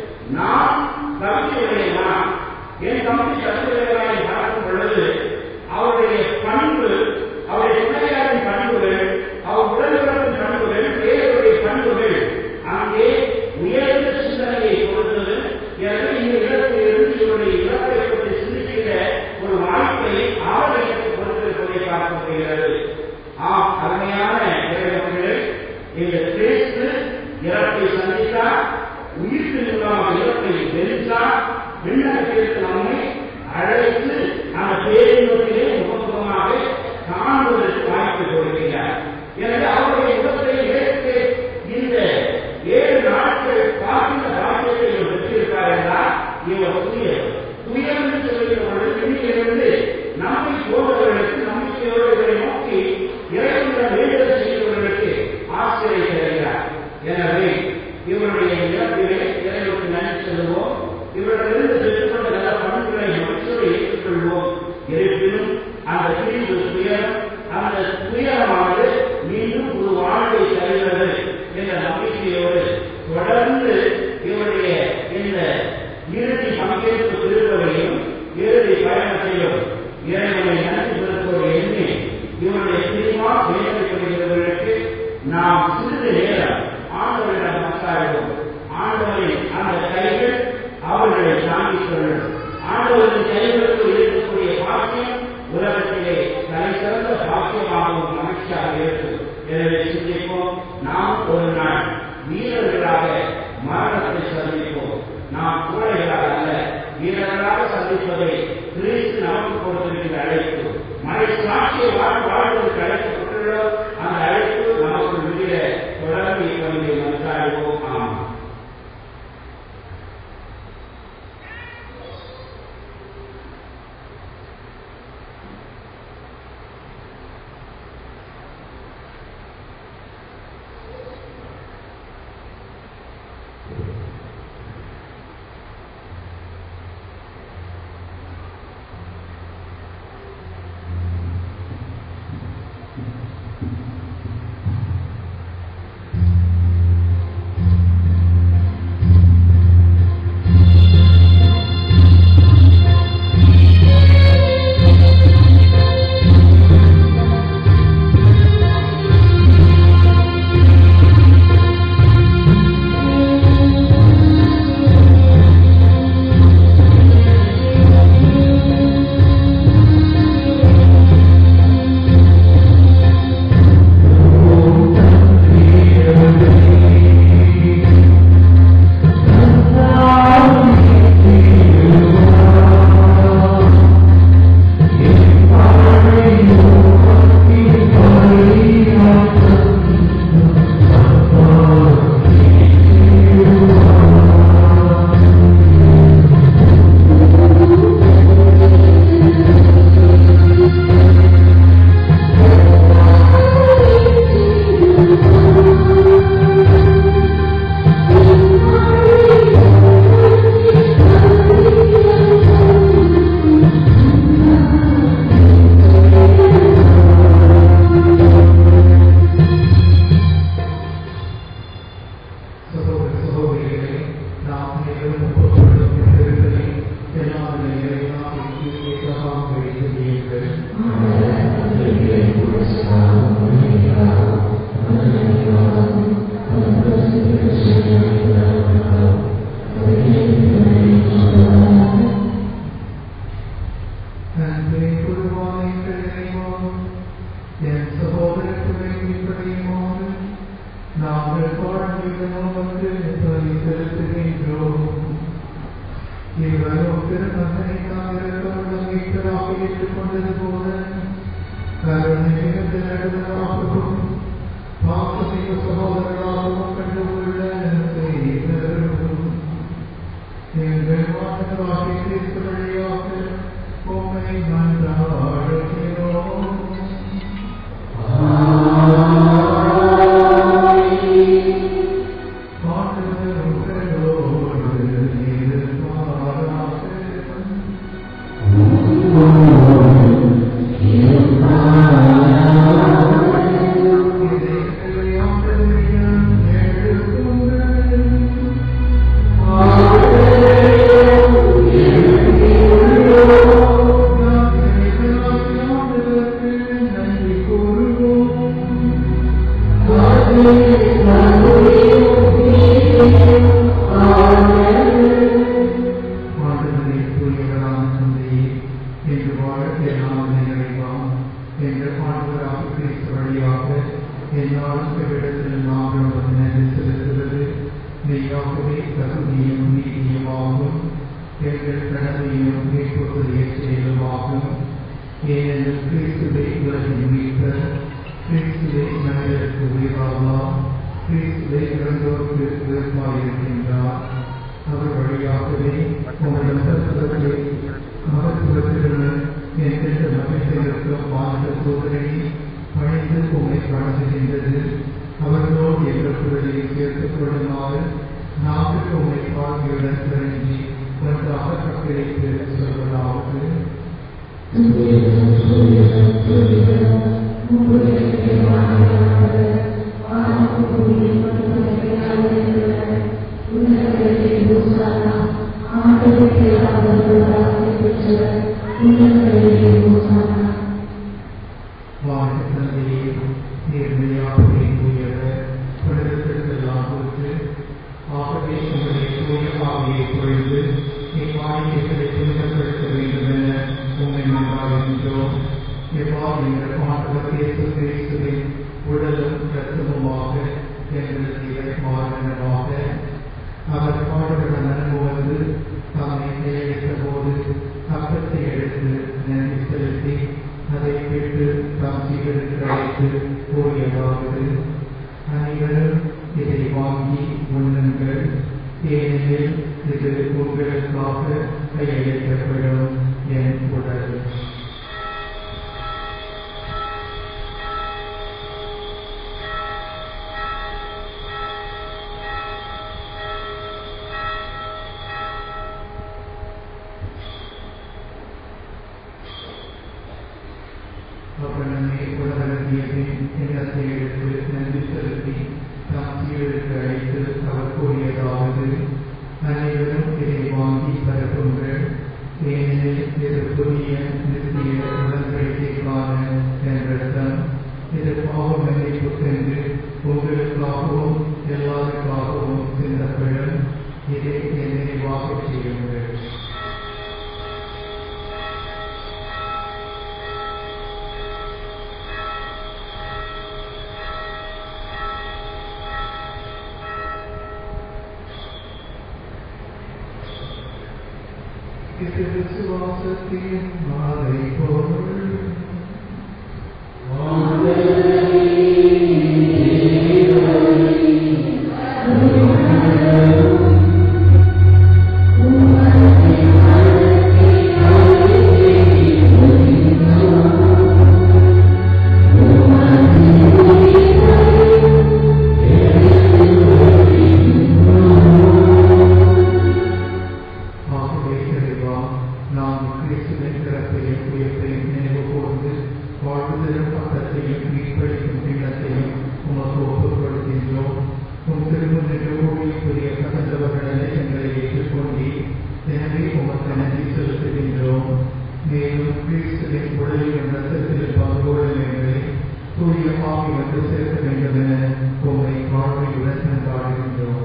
நான் தம்பியுடைய நான் என் தம்பி தம்பியுடைய பார்க்கும் பொழுது அவருடைய பண்பு அவருடைய துணையாரின் பண்புகள் அவர் உடல்நலத்தின் பண்புகள் வேறுடைய பண்புகள் அங்கே உயர்ந்த சிந்தனையை கொடுத்தது எனவே இந்த இடத்தில் இருந்து இவருடைய இலக்கை பற்றி சிந்திக்கிற ஒரு வாய்ப்பை அவர் எனக்கு கொடுத்திருப்பதை பார்க்க முடிகிறது ஆம் அருமையான இறைவர்களே இந்த கிறிஸ்து இறப்பை சந்தித்தார் உயிர்த்து மூலமாக இறப்பை வென்றார் விண்ணகத்திற்கு நம்மை அழைத்து அந்த பேரின்பத்திலே முகமுகமாக காணுவதற்கு வாய்ப்பு கொடுக்கிறார் எனவே அவருடைய முகத்தை ஏற்று இந்த ஏழு நாட்கள் காக்கின்ற பாக்கியத்தை இவர் பெற்றிருக்கார் என்றால் இவர் துயர் துயர் என்று சொல்லுகிற பொழுது இங்கிருந்து நம்மை போவர்களுக்கு நம்பிக்கையோடு இவரை நோக்கி இறைவனுடன் வேண்டுதல் செய்தவர்களுக்கு ஆசிரியை தருகிறார் எனவே இவருடைய இறப்பிலே இறைவனுக்கு நன்றி சொல்லுவோம் இவரிடமிருந்து பெற்றுக்கொண்ட நல்ல பண்புகளை மகிழ்ச்சியோடு ஏற்றுக்கொள்வோம் இருப்பினும் அந்த பிரிவு துயரம் அந்த துயரமானது மீண்டும் ஒரு வாழ்வை தருகிறது என்ற நம்பிக்கையோடு தொடர்ந்து இவருடைய இந்த இறுதி பங்கேற்பு திருப்பவையும் இறுதி பயணத்தையும் இறைவனை நன்றி பெறுவோர் எண்ணி இவருடைய பிரிவா வேதனைப்படுகிறவர்களுக்கு நாம் சிறிது நேரம் ஆண்டவரிடம் மக்காடுவோம் ஆண்டவரின் அந்த கைகள் அவர்களை தாங்கிக் கொள்ளும் ஆண்டவரின் கைகளுக்கு இருக்கக்கூடிய பாக்கியம் உலகத்திலே தலை சிறந்த பாக்கியமாகவும் மகிழ்ச்சியாக இருக்கும் எனவே சிந்திப்போம் நாம் ஒரு நாள் வீரர்களாக மரணத்தை சந்திப்போம் நாம் கோழைகளாக அல்ல வீரர்களாக சந்திப்பதை கிறிஸ்து நமக்கு கொடுத்திருக்கிற அழைப்பு மறை சாட்சியை வாழ் வாழ்வதற்கு அழைக்கப்பட்டுள்ளோம் அந்த அழைப்பு நமக்கு விடுகிற தொடர்ந்து இப்பொழுது மன்றாடுவோம் ஆமாம் பாடங்களுக்கு பலி செலுத்துகின்றோம் இவரோ திருமகனை நாம் இறக்கமுடன் மீட்பராக ஏற்றுக்கொண்டது போல கருணை மிகுந்த நடுவராகவும் பாசமிகு சகோதரராகவும் கண்டுள்ள செய்தரும் எங்கள் மாணவராக கிறிஸ்து வழியாக உம்மை மன்றாடுகிறோம் ஆண்டவரே தூயவரான தந்தையே என்று வாழ எல்லாம் நிறைவாம் எங்கள் ஆண்டவராக கிறிஸ்து வழியாக என்னாலும் எவ்விடத்தில் நாம் நமது நன்றி செலுத்துவது மெய்யாகவே தகுதியும் நீதியுமாகும் எங்கள் கடமையும் மீட்புக்குரிய செயலுமாகும் ஏனெனில் கிறிஸ்துவை உலகின் மீட்பர் கிறிஸ்துவை மனிதருக்கு உயிராகலாம் கிறிஸ்துவை இறந்தோருக்கு உயிர்ப்பாயிருக்கின்றார் அவர் வழியாகவே உங்களிடம் தத்துவத்தை மகத்துவத்திலுடன் எந்தெந்த மகிழ்ச்சிகளுக்கும் வாழ்ந்த சோதனையை பணிந்து உண்மை வழங்குகின்றது அவர்களோடு எங்கள் குரலில் சேர்க்கப்படுமாறு நாட்டுக்கு உண்மை வாழ்க்கையுடன் இறங்கி ஒன்றாக கட்டளைக்கு சொல்வதாவது வாழ்க்கை தந்தையே நேர்மையாகவே கூறியவர் புனிதத்திற்கெல்லாம் குறித்து ஆகவே உங்களுடைய தூய ஆவியை பொழிந்து இவ்வாழ்க்கைகளை புனிதப்படுத்த வேண்டும் என உண்மை மன்றாடுகின்றோம் எவ்வாறு எங்கள் ஆண்டவர் இயேசு கிறிஸ்துவின் உடலும் இரத்தமுமாக எங்களுக்கு மாறினமாக அவர் பாடுபட நன்கு வந்து தம்மை கையளித்த போது அப்பத்தை எடுத்து நன்றி செலுத்தி அதை பெற்று தாம் சீடருக்கு அழைத்து கூறியதாவது அனைவரும் இதை வாங்கி உண்ணுங்கள் ஏனெனில் இது உங்களுக்காக கையளிக்கப்படும் என் உடல் அவனே உலகிய பின் எண்ணத்தை எடுத்து நன்றி செலுத்தி தாம் சீடருக்கு அழைத்து அவர் கூறியதாவது அனைவரும் இதை வாங்கி பரப்புங்கள் ஏனெனில் இது புதிய நித்திய உடன்படிக்கைக்கான என்றர்த்தம் இது பாவ மன்னிப்புக்கென்று உங்களுக்காகவும் எல்லாருக்காகவும் சிந்தப்படும் இதை என்னை வாக்கு செய்யுங்கள் இது விசுவாசத்தின் மாலை பொருள் ஆகவே இறைவா நாம் கிறிஸ்துவின் பிறப்பையும் உயிர்ப்பையும் நினைவு கூர்ந்து வாழ்வதிலும் பக்கத்தையும் மீட்பளிக்கும் பின்னத்தையும் உமக்கு ஒப்புக் கொடுக்கின்றோம் உம் திருமண ஊழியக்குரிய கலந்தவர்களை எங்களை ஏற்றுக்கொண்டு எனவே உமக்கு நன்றி செலுத்துகின்றோம் மேலும் கிறிஸ்துவின் உடலிலும் ரத்தத்திலும் பங்கோடும் எங்களை தூய ஆவி வந்து சேர்க்க வேண்டும் என உம்மை வாழ்வையுடன் கொண்டாடுகின்றோம்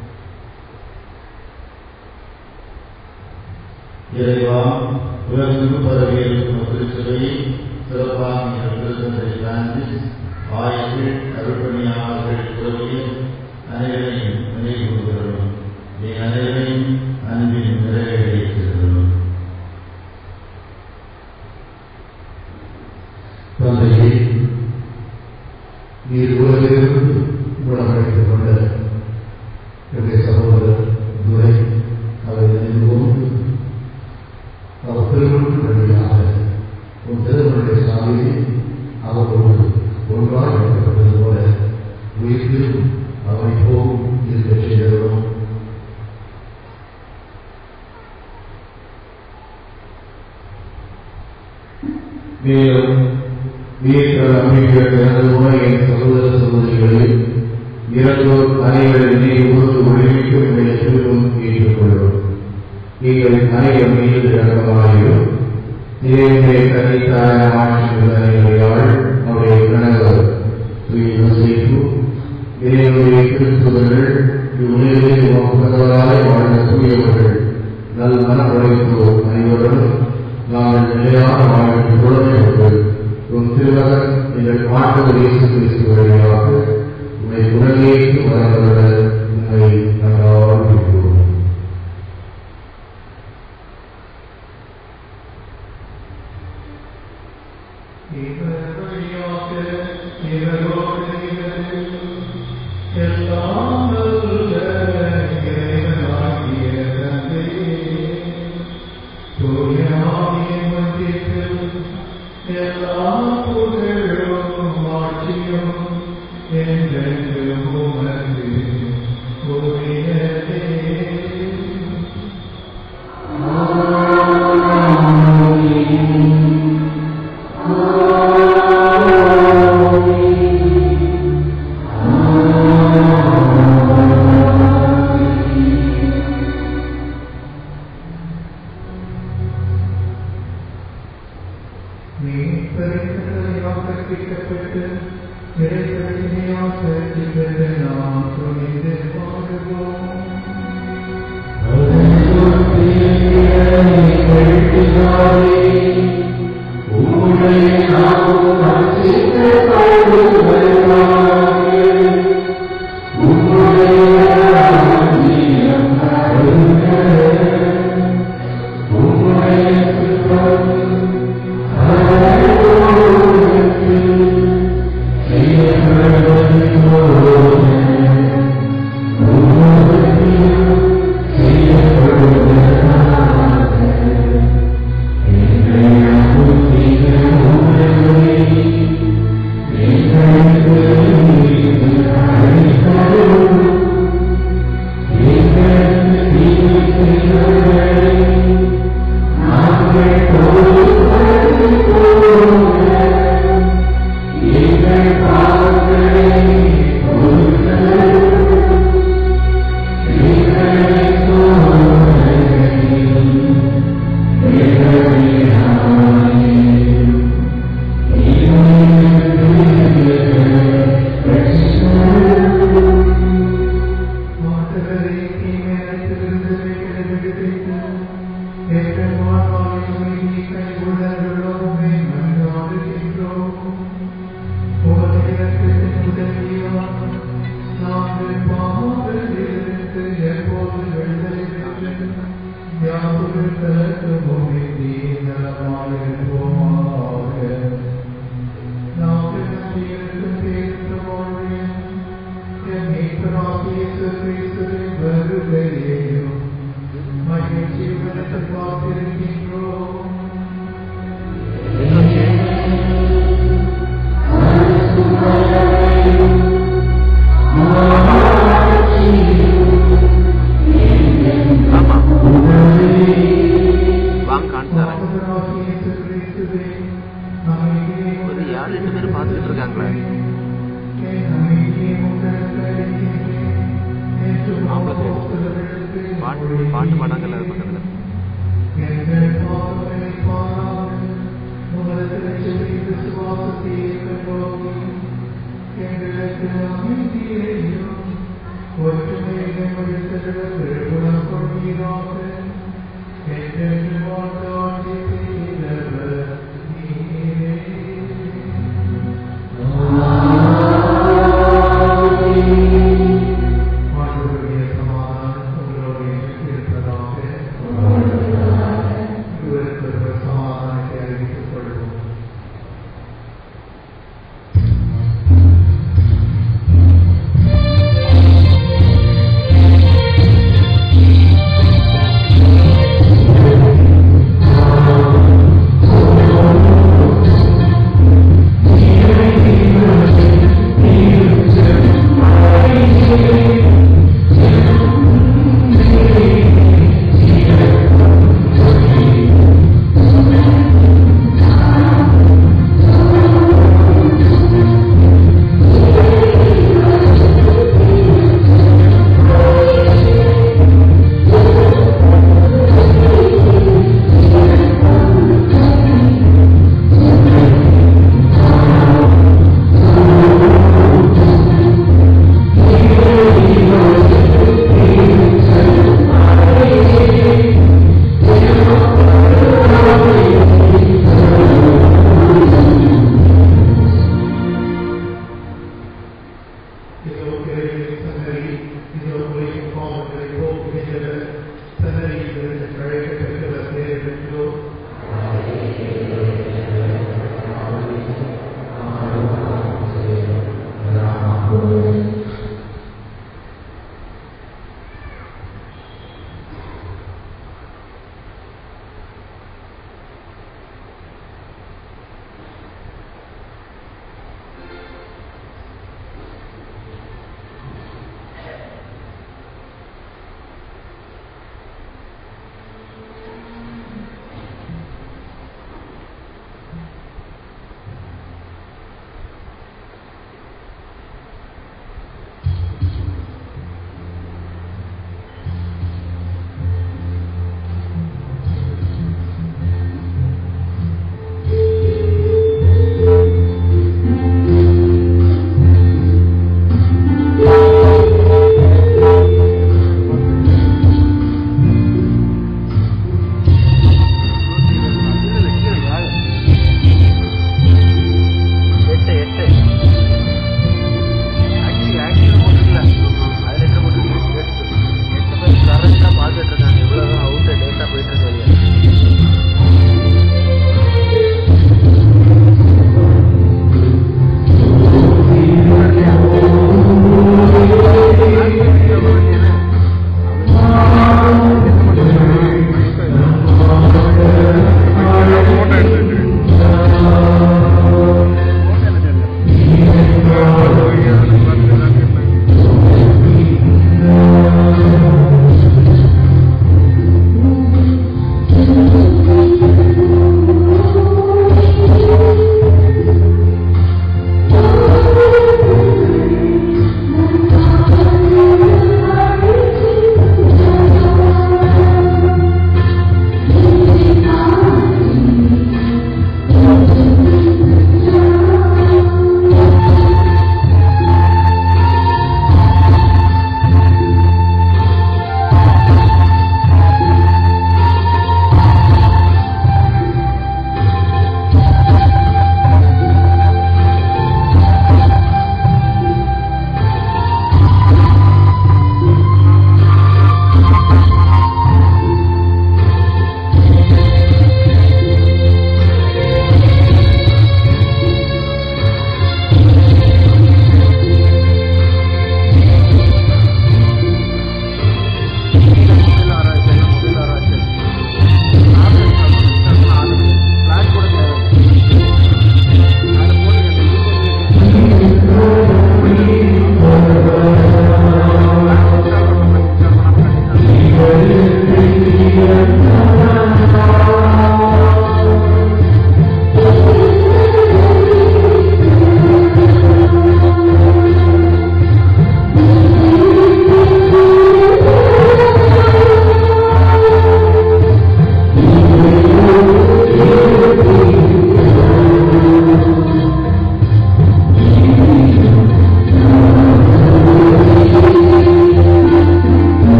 இறைவா உலகெங்கும் பரவியிருக்கும் திருச்சபையை சிறப்பாக நீங்கள் திருத்தந்தை பிரான்சிஸ் ஆயர்கள் அருள்பணியாளர்கள் உதவிய நீர் உலகிலிருந்து குணமடைத்துக் கொண்ட என்னுடைய சகோதரர் துரை அவர் நினைவோடு அவர் திருமணம் வழியாக உன் திருமணத்தை சாவியை அவரோடு ஒன்றாக வைக்கப்பட்டது போல உயிர்த்திலும் அவரை போகும் இருக்க செய்கிறோம் மேலும் வீட்டில் அமைக்கிற எனது உலகின் சகோதர சகோதரிகளை இறந்தோர் அனைவரின் நீ உறுதி ஒளிமிக்கும் உங்களை திரும்பும் ஏற்றுக்கொள்ளும் நீங்கள் அனைவரும் மீது இறக்கமாயும் இறைவனுடைய கனித்தாய ஆட்சி அனைவரையாள் அவருடைய கணவர் ஸ்ரீ யோசிப்பு இறைவனுடைய கிறிஸ்துவர்கள் இவ்வுலகிலே மக்களாய் வாழ்ந்த தூயவர்கள் நல் மன உழைப்போர் அனைவரும் நாங்கள் நிலையான வாழ்வில் குழந்தைகள் உன் திருமகன் எங்கள் ஆண்டவர் இயேசு கிறிஸ்து வழியாக உன்னை உலகேக்கு வரவர உண்மை நாங்கள் ஆரம்பிக்கிறோம் இவர் வழியாக இவரோடு இவரில் எல்லாம் நல்ல இறைவனாகிய தந்தையே, தூய ஆவியின் மத்தியில் எல்லா புகழும் ஆட்சியும் என்றென்றும் உமக்கு உரியதே. நீ பரிசுத்தரையாக கிட்டப்பட்டு இறைவனையாக திகழ நாம் துணிந்து பாடுவோம் மாற்றங்களை தீமையிலிருந்து விடுவித்து ஏற்றமான வாழ்வை கைவிடுதலோமே மன்றாடுகின்றோம். உமது இரக்கத்தின் உதவியால் நாங்கள் பாவங்களிலிருந்து எப்போது விடுதலை பெற்று யாதொரு கலக்கமுமே நலமாயிருப்போமாக நாங்கள் நம்பியிருக்கும் பேருந்த வாழ்வையும் என் மீட்பராகிய இயேசு கிறிஸ்துவின் வருகையையும் மகிழ்ச்சியுடன் பார்த்திருக்கின்றோம் ஆமா வாங்க காணிச்சாரன் ஆண்டவராகிய இயேசு கிறிஸ்துவே, அமைதியை ஒரு ஏழு எட்டு பேர் பார்த்துக்கிட்டு இருக்காங்களே என் அமைதியை உங்களுக்கு அளிக்கின்றேன். என்றும் ஆம்பளை சைடு. அப்போஸ்தலர்களுக்கு பாட்டு பாட்டு பாடாங்கல்ல அது பக்கத்துல எங்கள் பாவங்களை பாராமல் உமது திருச்சபையின் விசுவாசத்தை ஏற்றுக்கொள்ளும். எங்களுக்கு அமைதியையும் ஒற்றுமையையும் அளித்தருள திருக்குணம் கொள்வீராக. என்றென்று வாழ்ந்த ஆட்சி செய்கிறவர் நீரே. ஆண்டவருடைய சமாதானம் உங்களோடு இருப்பதாக இவருக்கு ஒரு சமாதானத்தை அறிவித்துக் கொள்வோம்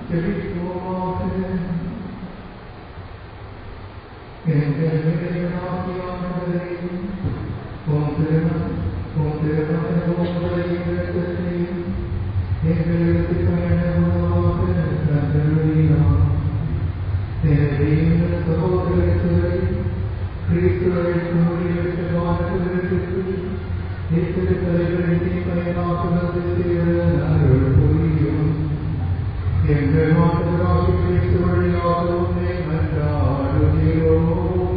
செழிப்போமாக எங்கள் இறைவனாகியானவரே, உம் திருமணம் உம் திருமணம் உங்களை இரக்கத்தையும் எங்களுக்கு பயணமாக தந்தருளினார். எனவே எங்கள் சகோதரர்களை கிறிஸ்துவை கூறியிருக்க மாணவர்களுக்கு இத்திருத்தலைகளின் பயனாக்குவது அருள் புரியும் எங்கள் மாற்றராக கிறிஸ்து வழியாக உண்மை மன்றாடுகிறோம்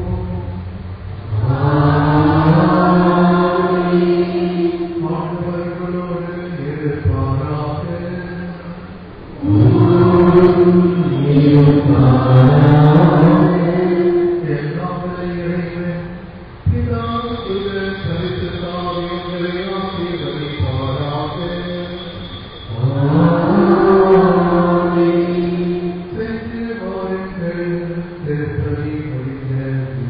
ஆண்டவர்களோடு இருப்பாராக எல்லாம் வல்ல இறைவன் பிதா, சுதன், பரிசுத்த ஆவியானவரை ஆசீர்வதிப்பாராக. சென்று வாருங்கள், திருப்பலி முடிந்தது.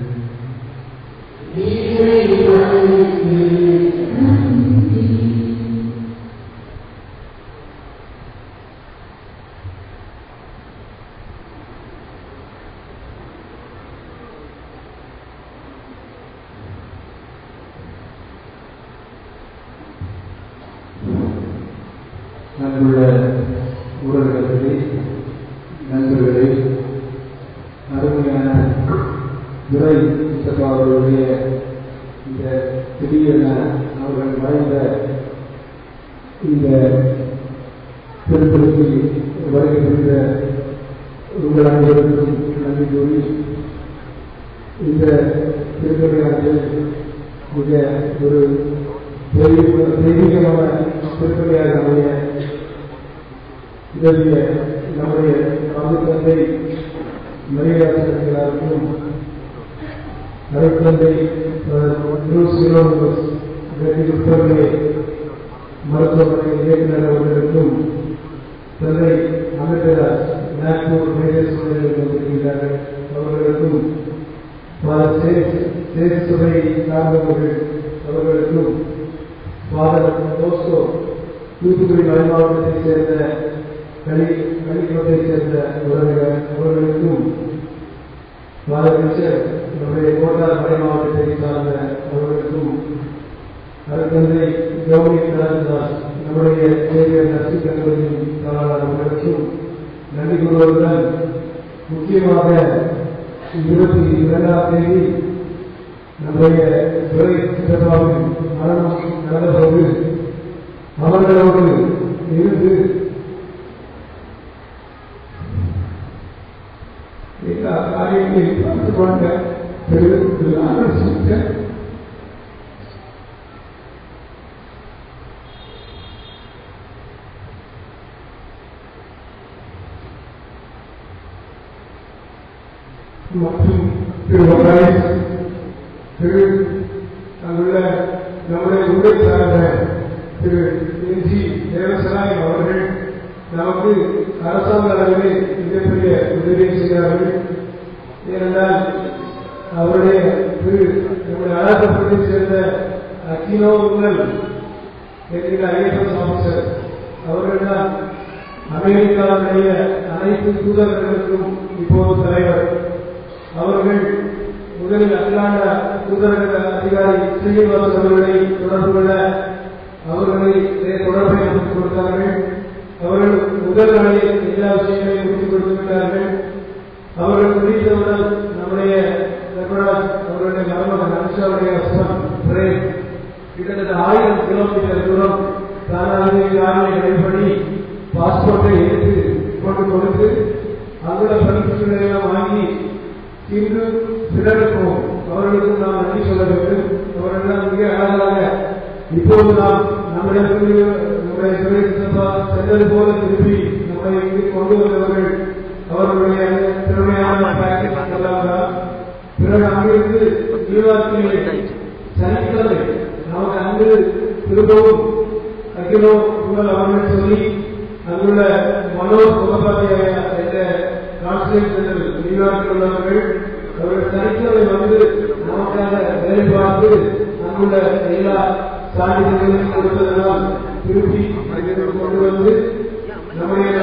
அன்புள்ள ஊடகங்களே நண்பர்களே அருமையான துரை முஸ்தபா அவர்களுடைய இந்த திடீரென அவர்கள் மறைந்த இந்த திருப்பதிக்கு வருகை புரிந்த உங்கள் அனைவருக்கும் நன்றி கூறி இந்த திருப்பதியானது மிக ஒரு தெய்வ- தெய்வீகமான திருப்பதியாக அமைய உதவிய நம்முடைய காது தந்தை மரியாதைகளுக்கும் அருட்தந்தை உத்தரவை மருத்துவமனை இயக்குநர் அவர்களுக்கும் தந்தை அமிர்தராஜ் நாக்பூர் மேஜர் சூழலில் வந்திருக்கிறார்கள் அவர்களுக்கும் ஃபாதர் சேஸ் சேஸ் துறை சார்ந்தவர்கள் அவர்களுக்கும் ஃபாதர் தோஸ்கோ தூத்துக்குடி மலை மாவட்டத்தைச் சேர்ந்த கலி கலிக்குளத்தைச் சேர்ந்த உறவினர் அவர்களுக்கும் ஃபாதர் ரிச்சர்ட் நம்முடைய கோட்டார் மலை மாவட்டத்தை சார்ந்த அவர்களுக்கும் அருத்தந்தை கௌரி ராஜதாஸ் நம்முடைய சேவியர் நர்சி கல்லூரியின் தாளர் அவர்களுக்கும் நன்றி கூறுவதுடன் முக்கியமாக இருபத்தி இரண்டாம் தேதி நம்முடைய துறை சிறப்பாவின் மரணம் நடந்தபோது அவர்களோடு இருந்து எல்லா காரியங்களையும் பார்த்து கொண்ட திரு திரு ஆனந்த் மற்றும் திரு வராயஸ் திரு அங்குள்ள நம்முடைய உடை சார்ந்த திரு என்ஜி தேவசராய் அவர்கள் நமக்கு அரசாங்க அளவிலே மிகப்பெரிய உதவியை செய்கிறார்கள் ஏனென்றால் அவருடைய திரு நம்முடைய அழகப்பட்டை சேர்ந்த அக்கினோ உங்கள் என்கிற ஐஎஃப்எஸ் ஆபீசர் அவர்கள்தான் அமெரிக்காவுடைய அனைத்து தூதர்களுக்கும் இப்போது தலைவர் அவர்கள் முதலில் அல்லாண்ட தூதரக அதிகாரி ஸ்ரீனிவாஸ் அவர்களை தொடர்பு கொள்ள அவர்களை தொடர்பை அமைத்துக் கொடுத்தார்கள் அவர்கள் முதல் நாளில் எல்லா விஷயங்களையும் முடித்துக் கொடுத்து விட்டார்கள் அவர்கள் முடித்தவுடன் நம்முடைய தர்மராஜ் அவருடைய மருமகன் அனுஷாவுடைய ஹஸ்பண்ட் பிரேம் கிட்டத்தட்ட ஆயிரம் கிலோமீட்டர் தூரம் தானாகவே காரணை வழிபடி பாஸ்போர்ட்டை எடுத்து கொண்டு கொடுத்து அங்குள்ள பரிசுகளை எல்லாம் வாங்கி இன்று பிறருக்கும் அவர்களுக்கும் நாம் நன்றி சொல்ல வேண்டும் அவர்கள் மிக அழகாக இப்போது நாம் நம்மிடத்திற்கு நம்முடைய துறை சிறப்பா சென்றது போல திருப்பி நம்மை இங்கு கொண்டு வந்தவர்கள் அவர்களுடைய திறமையான பேக்கேஜ் எல்லாம் பிறகு அங்கிருந்து நியூயார்க்கில் சனிக்கிழமை நமக்கு அங்கு திரும்பவும் அகிலோ உங்கள் அவர்கள் சொல்லி அங்குள்ள மனோஜ் முகபாத்தியாய என்ற கான்சுலேட் ஜெனரல் நியூயார்க்கில் உள்ளவர்கள் அவர்கள் சனிக்கிழமை வந்து நமக்காக வேலை பார்த்து அங்குள்ள எல்லா சான்றிதழ்களையும் கொடுத்ததனால் திருப்பி அங்கிருந்து கொண்டு வந்து நம்முடைய நாட்டுக்கு வந்து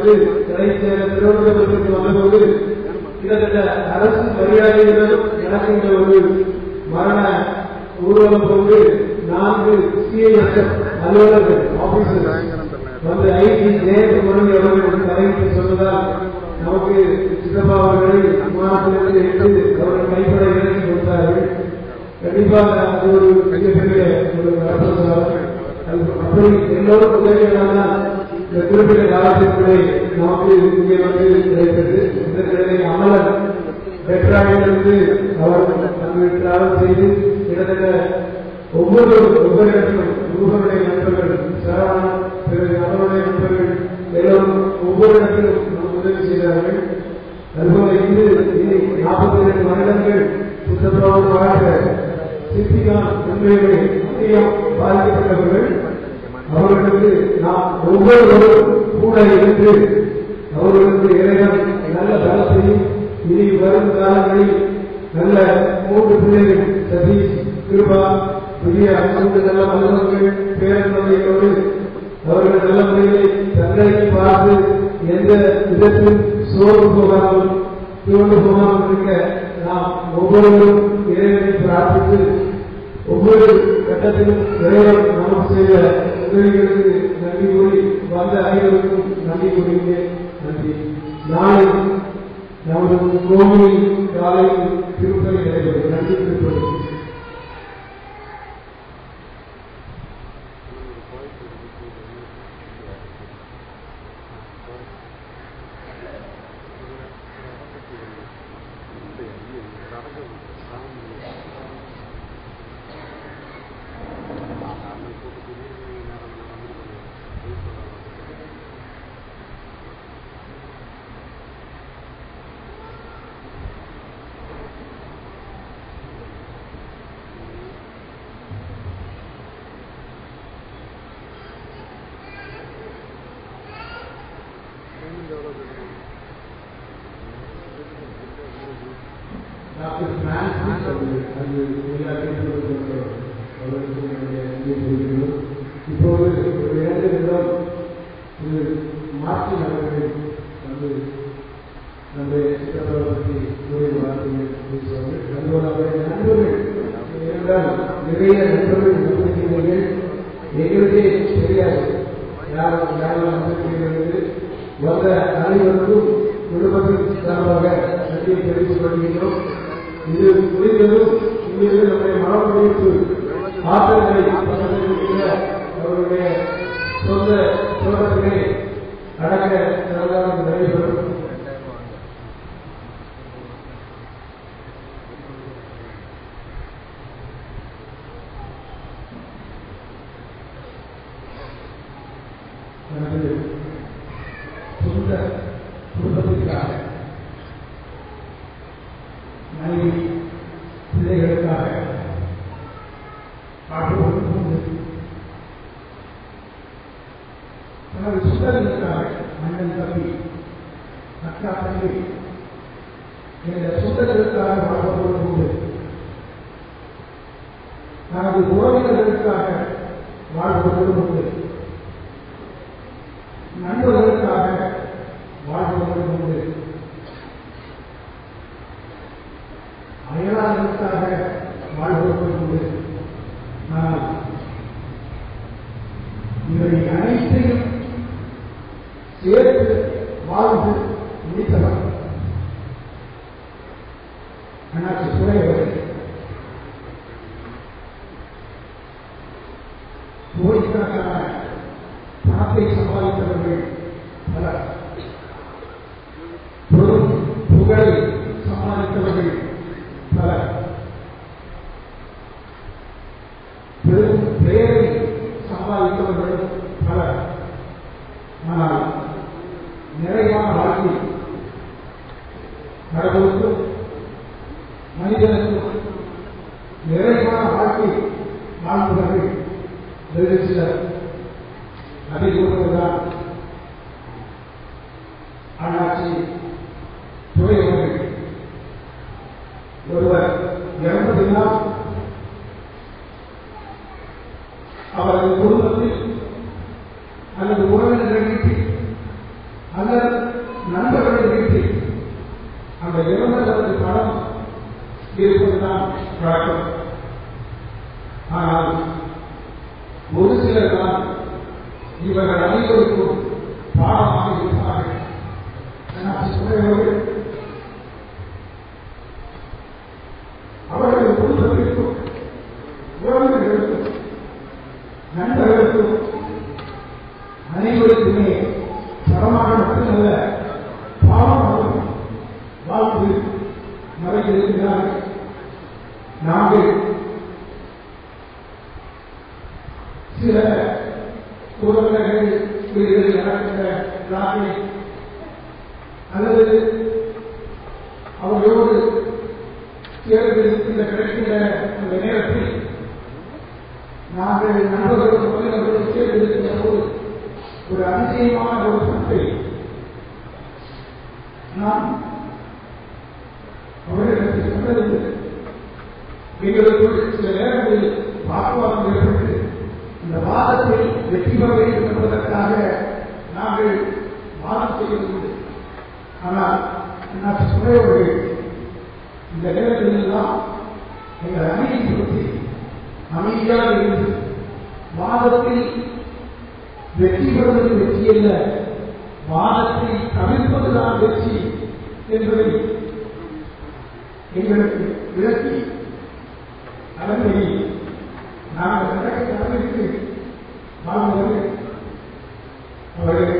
வந்து கடைசி திருவனந்தபுரத்துக்கு வந்தபோது கிட்டத்தட்ட அரசு மரியாதையுடன் நடக்கின்ற ஒரு மரண ஊர்வலம் போது நான்கு சிஐஎஸ்எஃப் அலுவலர்கள் ஆபீசர் வந்து ஐடி ஜெயக்குமரன் அவர்கள் தலையிட்டு சொன்னதால் நமக்கு சித்தப்பா அவர்களை விமானத்திலிருந்து எடுத்து அவர்கள் கைப்பட இறக்கி கொடுத்தார்கள் கண்டிப்பாக அது ஒரு மிகப்பெரிய ஒரு வரப்பிரசாதம் அது அப்படி எல்லோரும் உதவிகளால் இந்த குறிப்பிட்ட காலத்திற்குள்ளே நமக்கு இங்கே வந்து கிடைத்தது இந்த கிழமை அமலன் பெட்ராயிலிருந்து அவர் அங்கு டிராவல் செய்து கிட்டத்தட்ட ஒவ்வொரு ஒவ்வொரு இடத்திலும் ரூபனுடைய நண்பர்கள் சரவணன் பிறகு அவருடைய நண்பர்கள் எல்லோரும் ஒவ்வொரு இடத்திலும் நமக்கு உதவி செய்தார்கள் அதுபோல இன்று இனி நாற்பத்தி இரண்டு வருடங்கள் சுத்தத்தோடு வாழ்ந்த சித்திகான் உண்மையுடைய முக்கியம் பாதிக்கப்பட்டவர்கள் அவர்களுக்கு நாம் ஒவ்வொருவரும் கூட இருந்து அவர்களுக்கு இறைவன் நல்ல பலத்தையும் இனி வரும் காலங்களில் நல்ல மூன்று பிள்ளைகள் சதீஷ் கிருபா புதிய மூன்று நல்ல மனிதர்கள் பேரன்மையோடு அவர்கள் நல்ல முறையிலே தங்களை பார்த்து எந்த விதத்தில் சோர்வு போகாமல் தோண்டு போகாமல் இருக்க நாம் ஒவ்வொருவரும் இறைவனை பிரார்த்தித்து ஒவ்வொரு கட்டத்திலும் இறைவன் நமக்கு செய்த உதவிகளுக்கு நன்றி கூறி வந்த அனைவருக்கும் நன்றி கூறுகிறேன் நன்றி நாளை நமது கோவிலில் காலையில் திருப்பதி நடைபெறும் நன்றி திருப்பதி டாக்டர் பிரான்சிஸ் அவர்கள் அது எல்லாத்தையும் அவருக்கு என்னுடைய நன்றியை தெரிவிக்கிறோம். இப்போது ஒரு இரண்டு நிமிடம் இது மார்டின் அவர்கள் வந்து நம்முடைய சித்தப்பாவை பற்றி கூறிய வார்த்தைகள் பேசுவார்கள் அதுபோல அவருடைய நண்பர்கள் ஏனென்றால் நிறைய நண்பர்கள் நம்பிக்கைகள் எங்களுக்கே தெரியாது யாரும் யாரும் நம்பிக்கைகள் வந்த அனைவருக்கும் குடும்பத்தின் சார்பாக நன்றியை தெரிவித்துக் கொள்கிறோம் இது புரிந்ததும் இங்கிருந்து நம்முடைய மனமுடிவு ஆற்றல்களை பகிர்ந்திருக்கிற அவருடைய சொந்த தோட்டத்திலே அடக்க நல்லதாக நடைபெறும் எனது சொந்த குடும்பத்திற்காக மனைவி பிள்ளைகளுக்காக பாடுபட்டு தனது சுந்தரங்களுக்காக அண்ணன் தம்பி அக்கா தம்பி என்ற சுந்தரங்களுக்காக வாழ்வதோடு கொண்டு தனது உறவினர்களுக்காக வாழ்வதோடு கொண்டு நண்பர்களுக்காக வாழ்வதோடு கொண்டு அயலாளர்களுக்காக வாழ்வதோடு கொண்டு ஆனால் இவை அனைத்தையும் சேர்த்து வாழ்ந்து முடித்தவர் அண்ணாச்சி துறையவர் கோடிக்கணக்கான பணத்தை சம்பாதித்தவர்கள் பலர் பெரும் புகழை சம்பாதித்தவர்கள் பலர் பெரும் பெயரை சம்பாதித்தவர்களும் பலர் ஆனால் நிறைவான வாழ்க்கை கடவுளுக்கும் மனிதனுக்கும் நிறைவான வாழ்க்கை வாழ்ந்தவர்கள் வெகு சிலர் அதை கூறுவதுதான் அண்ணாச்சி துறையவர்கள் ஒருவர் இறந்ததினால் அவரது குடும்பத்தில் அல்லது உறவினர்கள் வீட்டில் அல்லது அல்லது பணம் இருப்பதுதான் வழக்கம் ஆனால் ஒரு சிலர் தான் இவர்கள் அனைவருக்கும் பாடமாக இருப்பார்கள் நான் சொல்கிறவர்கள் அவர்கள் குடும்பத்திற்கும் உறவினர்களுக்கும் நண்பர்களுக்கும் அனைவருக்குமே தரமாக மட்டுமல்ல பாவமாகவும் வாழ்ந்து மறைந்திருக்கிறார்கள் நாங்கள் சில உறவினர்கள் வீடுகளில் நடக்கின்ற பிரார்த்தனை அல்லது அவர்களோடு சேர்ந்து இருக்கின்ற கிடைக்கின்ற அந்த நேரத்தில் நாங்கள் நண்பர்களும் உறவினர்களும் சேர்ந்து இருக்கின்ற போது ஒரு அதிசயமான ஒரு பண்பை நாம் அவர்களுக்கு சொன்னது எங்களுக்குள் சில நேரங்களில் வாக்குவாதம் ஏற்பட்டு இந்த வாதத்தில் வெற்றி பெற வேண்டும் என்பதற்காக நாங்கள் வாதம் செய்வதில்லை ஆனால் நான் சொல்றவர்கள் இந்த நேரத்தில் எல்லாம் எங்கள் அமைதிப்படுத்தி அமைதியாக இருந்து வாதத்தில் வெற்றி பெறுவது வெற்றி அல்ல வாதத்தை தவிர்ப்பதுதான் வெற்றி என்பதை எங்களுக்கு விளக்கி அதனை நாங்கள் நடக்க தவிர்த்து வாழ்ந்தவர்கள் அவர்கள்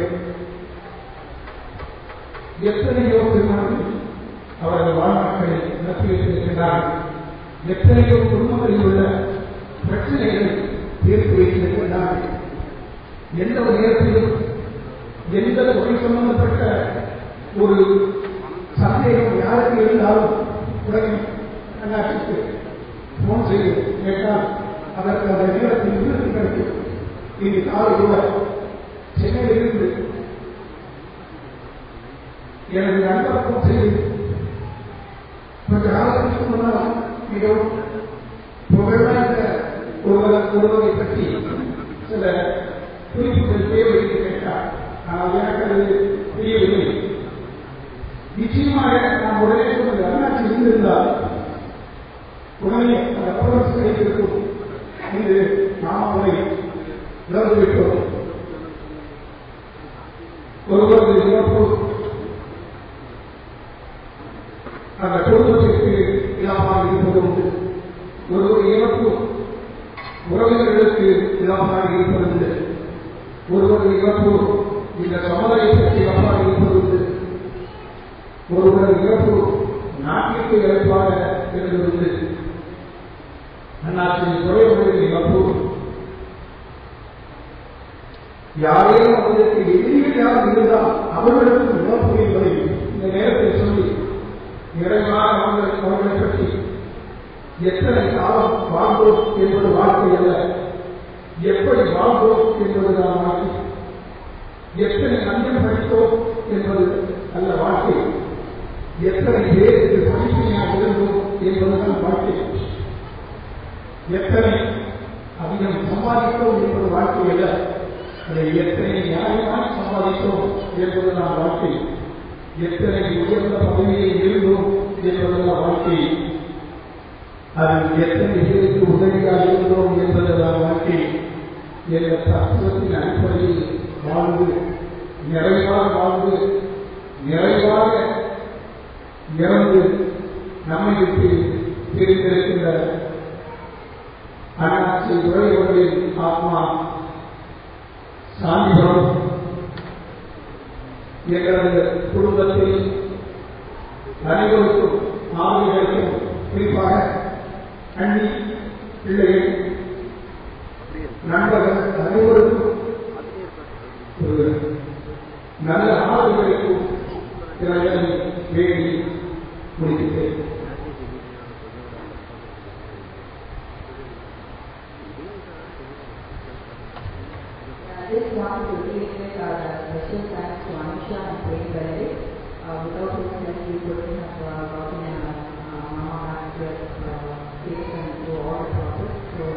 எத்தனையோ திருமணங்கள் அவர்கள் வாழ்நாட்களை நடத்தி வைத்திருக்கின்றார்கள் எத்தனையோ குடும்பங்களில் உள்ள பிரச்சனைகளை தீர்த்து வைத்திருக்கின்றார்கள் எந்த ஒரு நேரத்திலும் எந்த துறை சம்பந்தப்பட்ட ஒரு சந்தேகம் யாருக்கு இருந்தாலும் உடனே அண்ணாச்சிக்கு போன் செய்து கேட்டால் அதற்கு அந்த நேரத்தில் விருது கிடைக்கும் இன்று காலை கூட சென்னையிலிருந்து எனது நண்பருக்கும் செய்து கொஞ்ச காலத்திற்கு முன்னால் மிகவும் புகழ்வாய்ந்த ஒருவர் ஒருவரை பற்றி சில குறிப்புகள் தேவை என்று கேட்டார் ஆனால் எனக்கு அது தெரியவில்லை நிச்சயமாக நாம் உடனே சொன்னது அண்ணாச்சி இருந்திருந்தால் உடனே அந்த புரட்சி கிடைத்திருக்கும் என்று நாம் அவரை இழந்துவிட்டோம் ஒருவரது இழப்பு அந்த குடும்பத்திற்கு இழப்பாக இருப்பது உண்டு ஒருவர் இழப்பு உறவினர்களுக்கு இழப்பாக இருப்பது உண்டு ஒருவர் இழப்பு இந்த சமுதாயத்திற்கு இழப்பாக இருப்பது உண்டு ஒருவர் இழப்பு நாட்டிற்கு இழப்பாக இருப்பது உண்டு அந்நாட்டின் குறைவுகளின் இழப்பு யாரேனும் அவர்களுக்கு எதிரிகள் யாரும் இருந்தால் அவர்களுக்கும் இழப்பு என்பதை இந்த நேரத்தில் சொல்லி நிறைவாக அவர்கள் அவர்களை பற்றி எத்தனை காலம் வாழ்ந்தோம் என்பது வாழ்க்கை அல்ல எப்படி வாழ்ந்தோம் என்பதுதான் வாழ்க்கை எத்தனை நன்மை படித்தோம் என்பது அல்ல வாழ்க்கை எத்தனை பேருக்கு படிப்பினையாக இருந்தோம் என்பதுதான் வாழ்க்கை எத்தனை அதிகம் சம்பாதித்தோம் என்பது வாழ்க்கை அல்ல அதை எத்தனை நியாயமாக சம்பாதித்தோம் என்பதுதான் வாழ்க்கை எத்தனை உயர்ந்த பதவியில் இருந்தோம் என்பதுதான் வாழ்க்கை அதில் எத்தனை பேருக்கு உதவியாக இருந்தோம் என்பதுதான் வாழ்க்கை என்ற தத்துவத்தின் அடிப்படையில் வாழ்ந்து நிறைவாக வாழ்ந்து நிறைவாக இறந்து நம்மை விட்டு பிரிந்திருக்கின்ற அண்ணாச்சி உரையவர்களின் ஆத்மா சாந்திபுரம் எங்களது குடும்பத்தில் அனைவருக்கும் ஆவிகளுக்கும் குறிப்பாக அண்ணி பிள்ளைகள் நண்பர்கள் அனைவருக்கும் ஒரு நல்ல ஆறுதலுக்கும் இறைவனை வேண்டி முடிக்கிறேன் I just want to reiterate our special thanks to Anusha and Plain Benedict. Uh, without whom then we couldn't have uh, gotten a uh, Mama Margaret uh, case and through all the process. So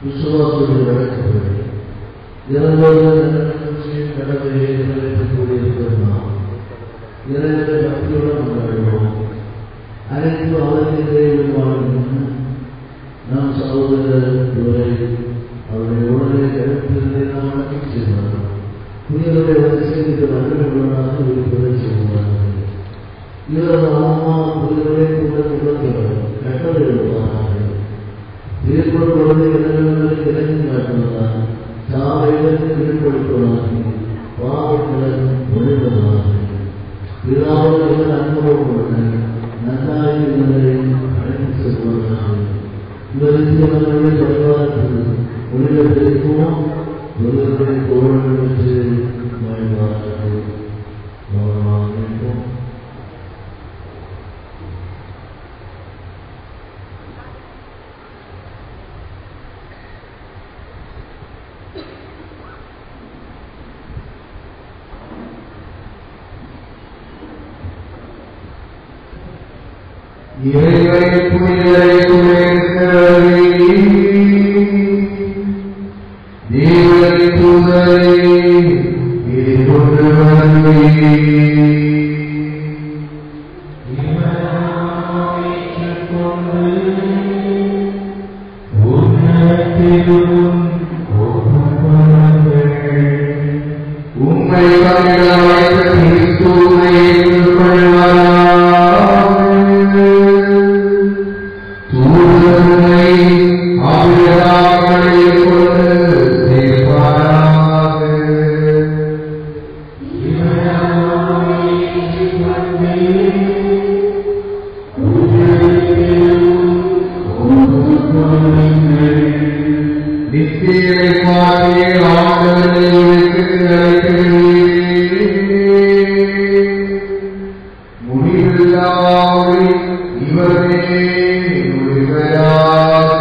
விசுவாசத்தில் நடக்கிறது இறந்தோடு கடமையை நிறைவேற்றிக் கொண்டிருக்கிறோம் நாம் இறைவனை பக்தியுடன் கொண்டாடுவோம் அனைத்து ஆலயத்திலே வாழ்கின்ற நாம் சகோதரர் இவரை அவருடைய உடலை கருத்திலே நாம் அடக்கம் செய்வார் புதியவரை வரிசைக்கு நல்லவர்களாக இருப்பதை செய்வார்கள் இவரது அம்மா புதியவரை கூட குழந்தைகள் கட்டளை எழுதுவார்கள் திருக்குறள் குழந்தை இடங்களை இறங்கி காட்டுவதால் சாவையிலிருந்து வெளிப்படுத்துவார்கள் பாவக்கிழமை ஒளிவதார்கள் பிதாவுடைய அனுபவம் நன்னாய் இவரை அழைத்து செல்வார்கள் இவருக்கு அவர்களுடைய பரிவாரத்தில் ஒளிவதற்கும் ஒருவருடைய தோழர்கள் என்று வாழ்வார்கள் வாழ்வார்கள் இறைவனை புனிதரை துணைக்கிறவே தேவனை தூதரை இது கொண்டு வருவே உம்மை கவிழாய்த்த கிறிஸ்துவை ஏற்றுக்கொள்வாராக. தூதர்களை அபிராமணில் கொண்டு சேர்ப்பாராக. நித்தியை பாதையை ஆண்டவர்களுக்கு அழைக்கிறேன் முடிவில்லாமல் இவரே முடிவராக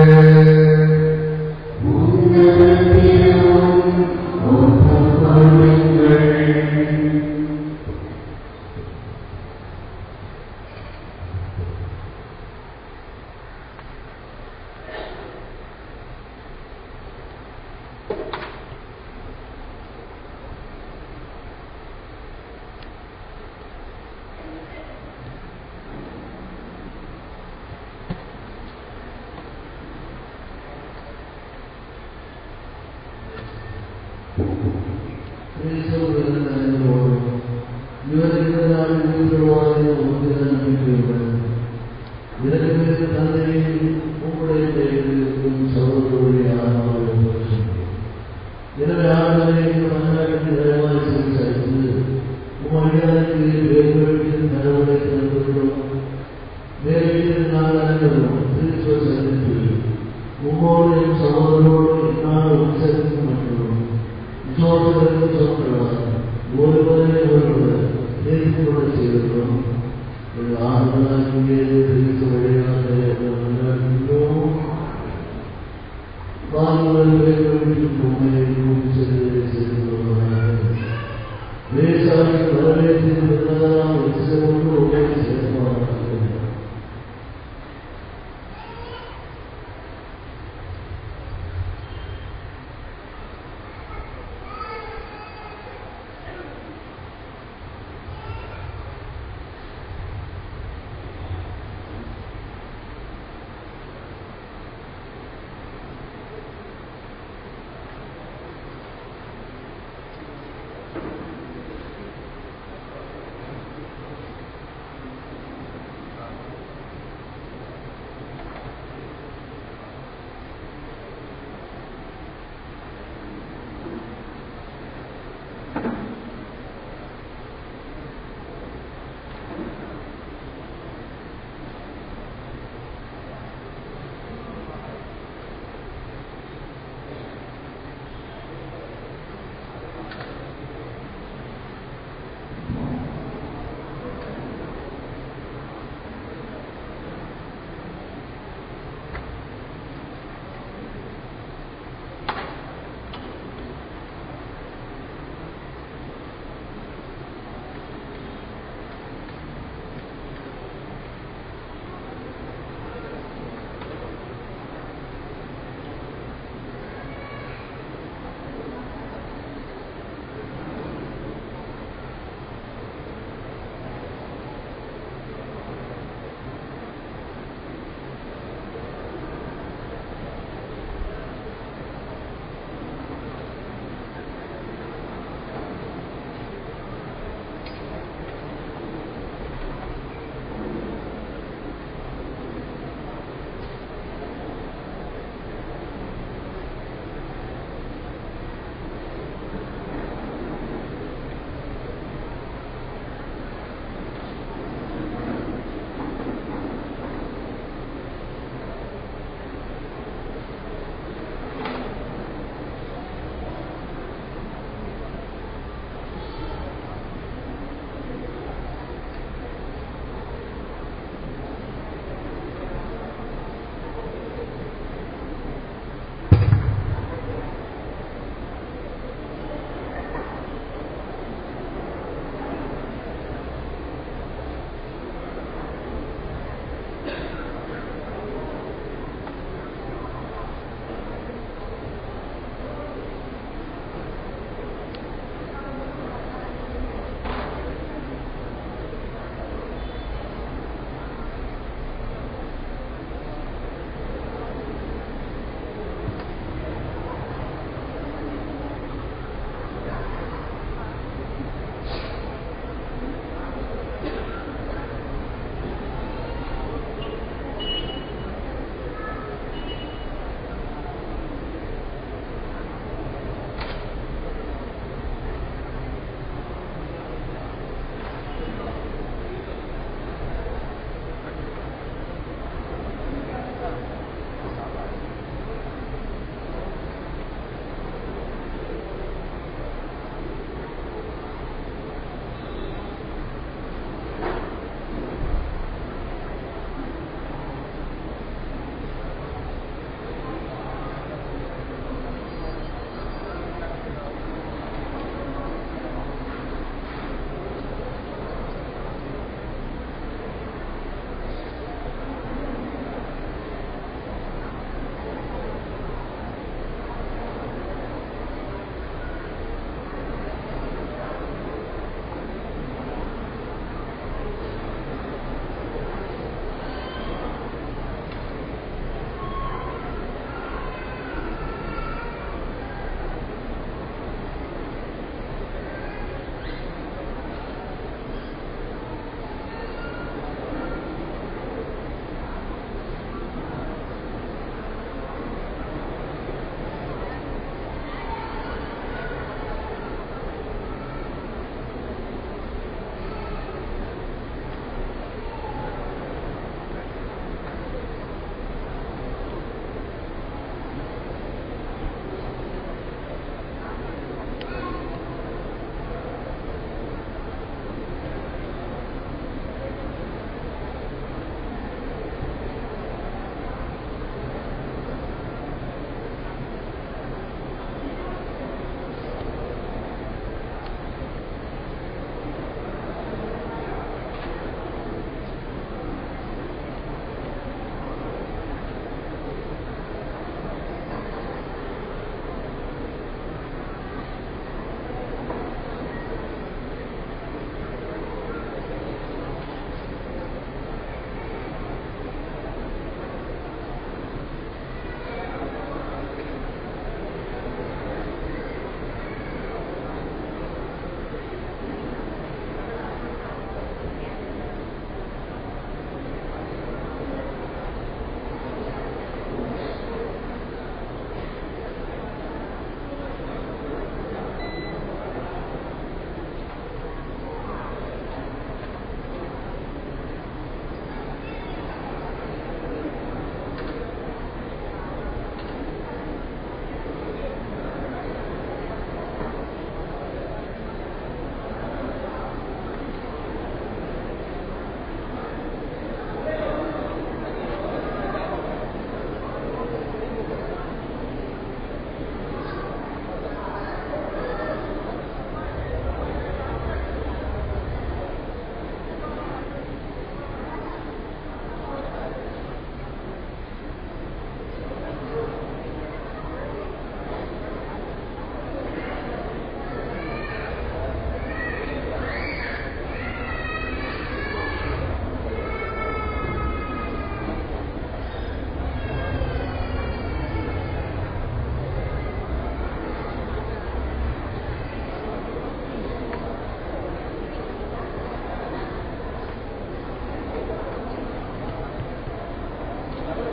எனவே ஆண்டவரே மன்னாருக்கு தயவாய் செலுத்தி உமடியாருக்கு வேறுபட்டு கடவுளை திறந்துள்ளோம் வேறு நாங்கள் அனைவரும் திருச்சோ சந்தித்து உம்மோடு என் சகோதரோடு என்னால் உற்சரித்து மற்றும் சோதரருக்கு சொற்களால் ஒருவரை ஒருவர் தெரிந்து கொள்ள செய்திருக்கிறோம் இது ஆண்டுகளாக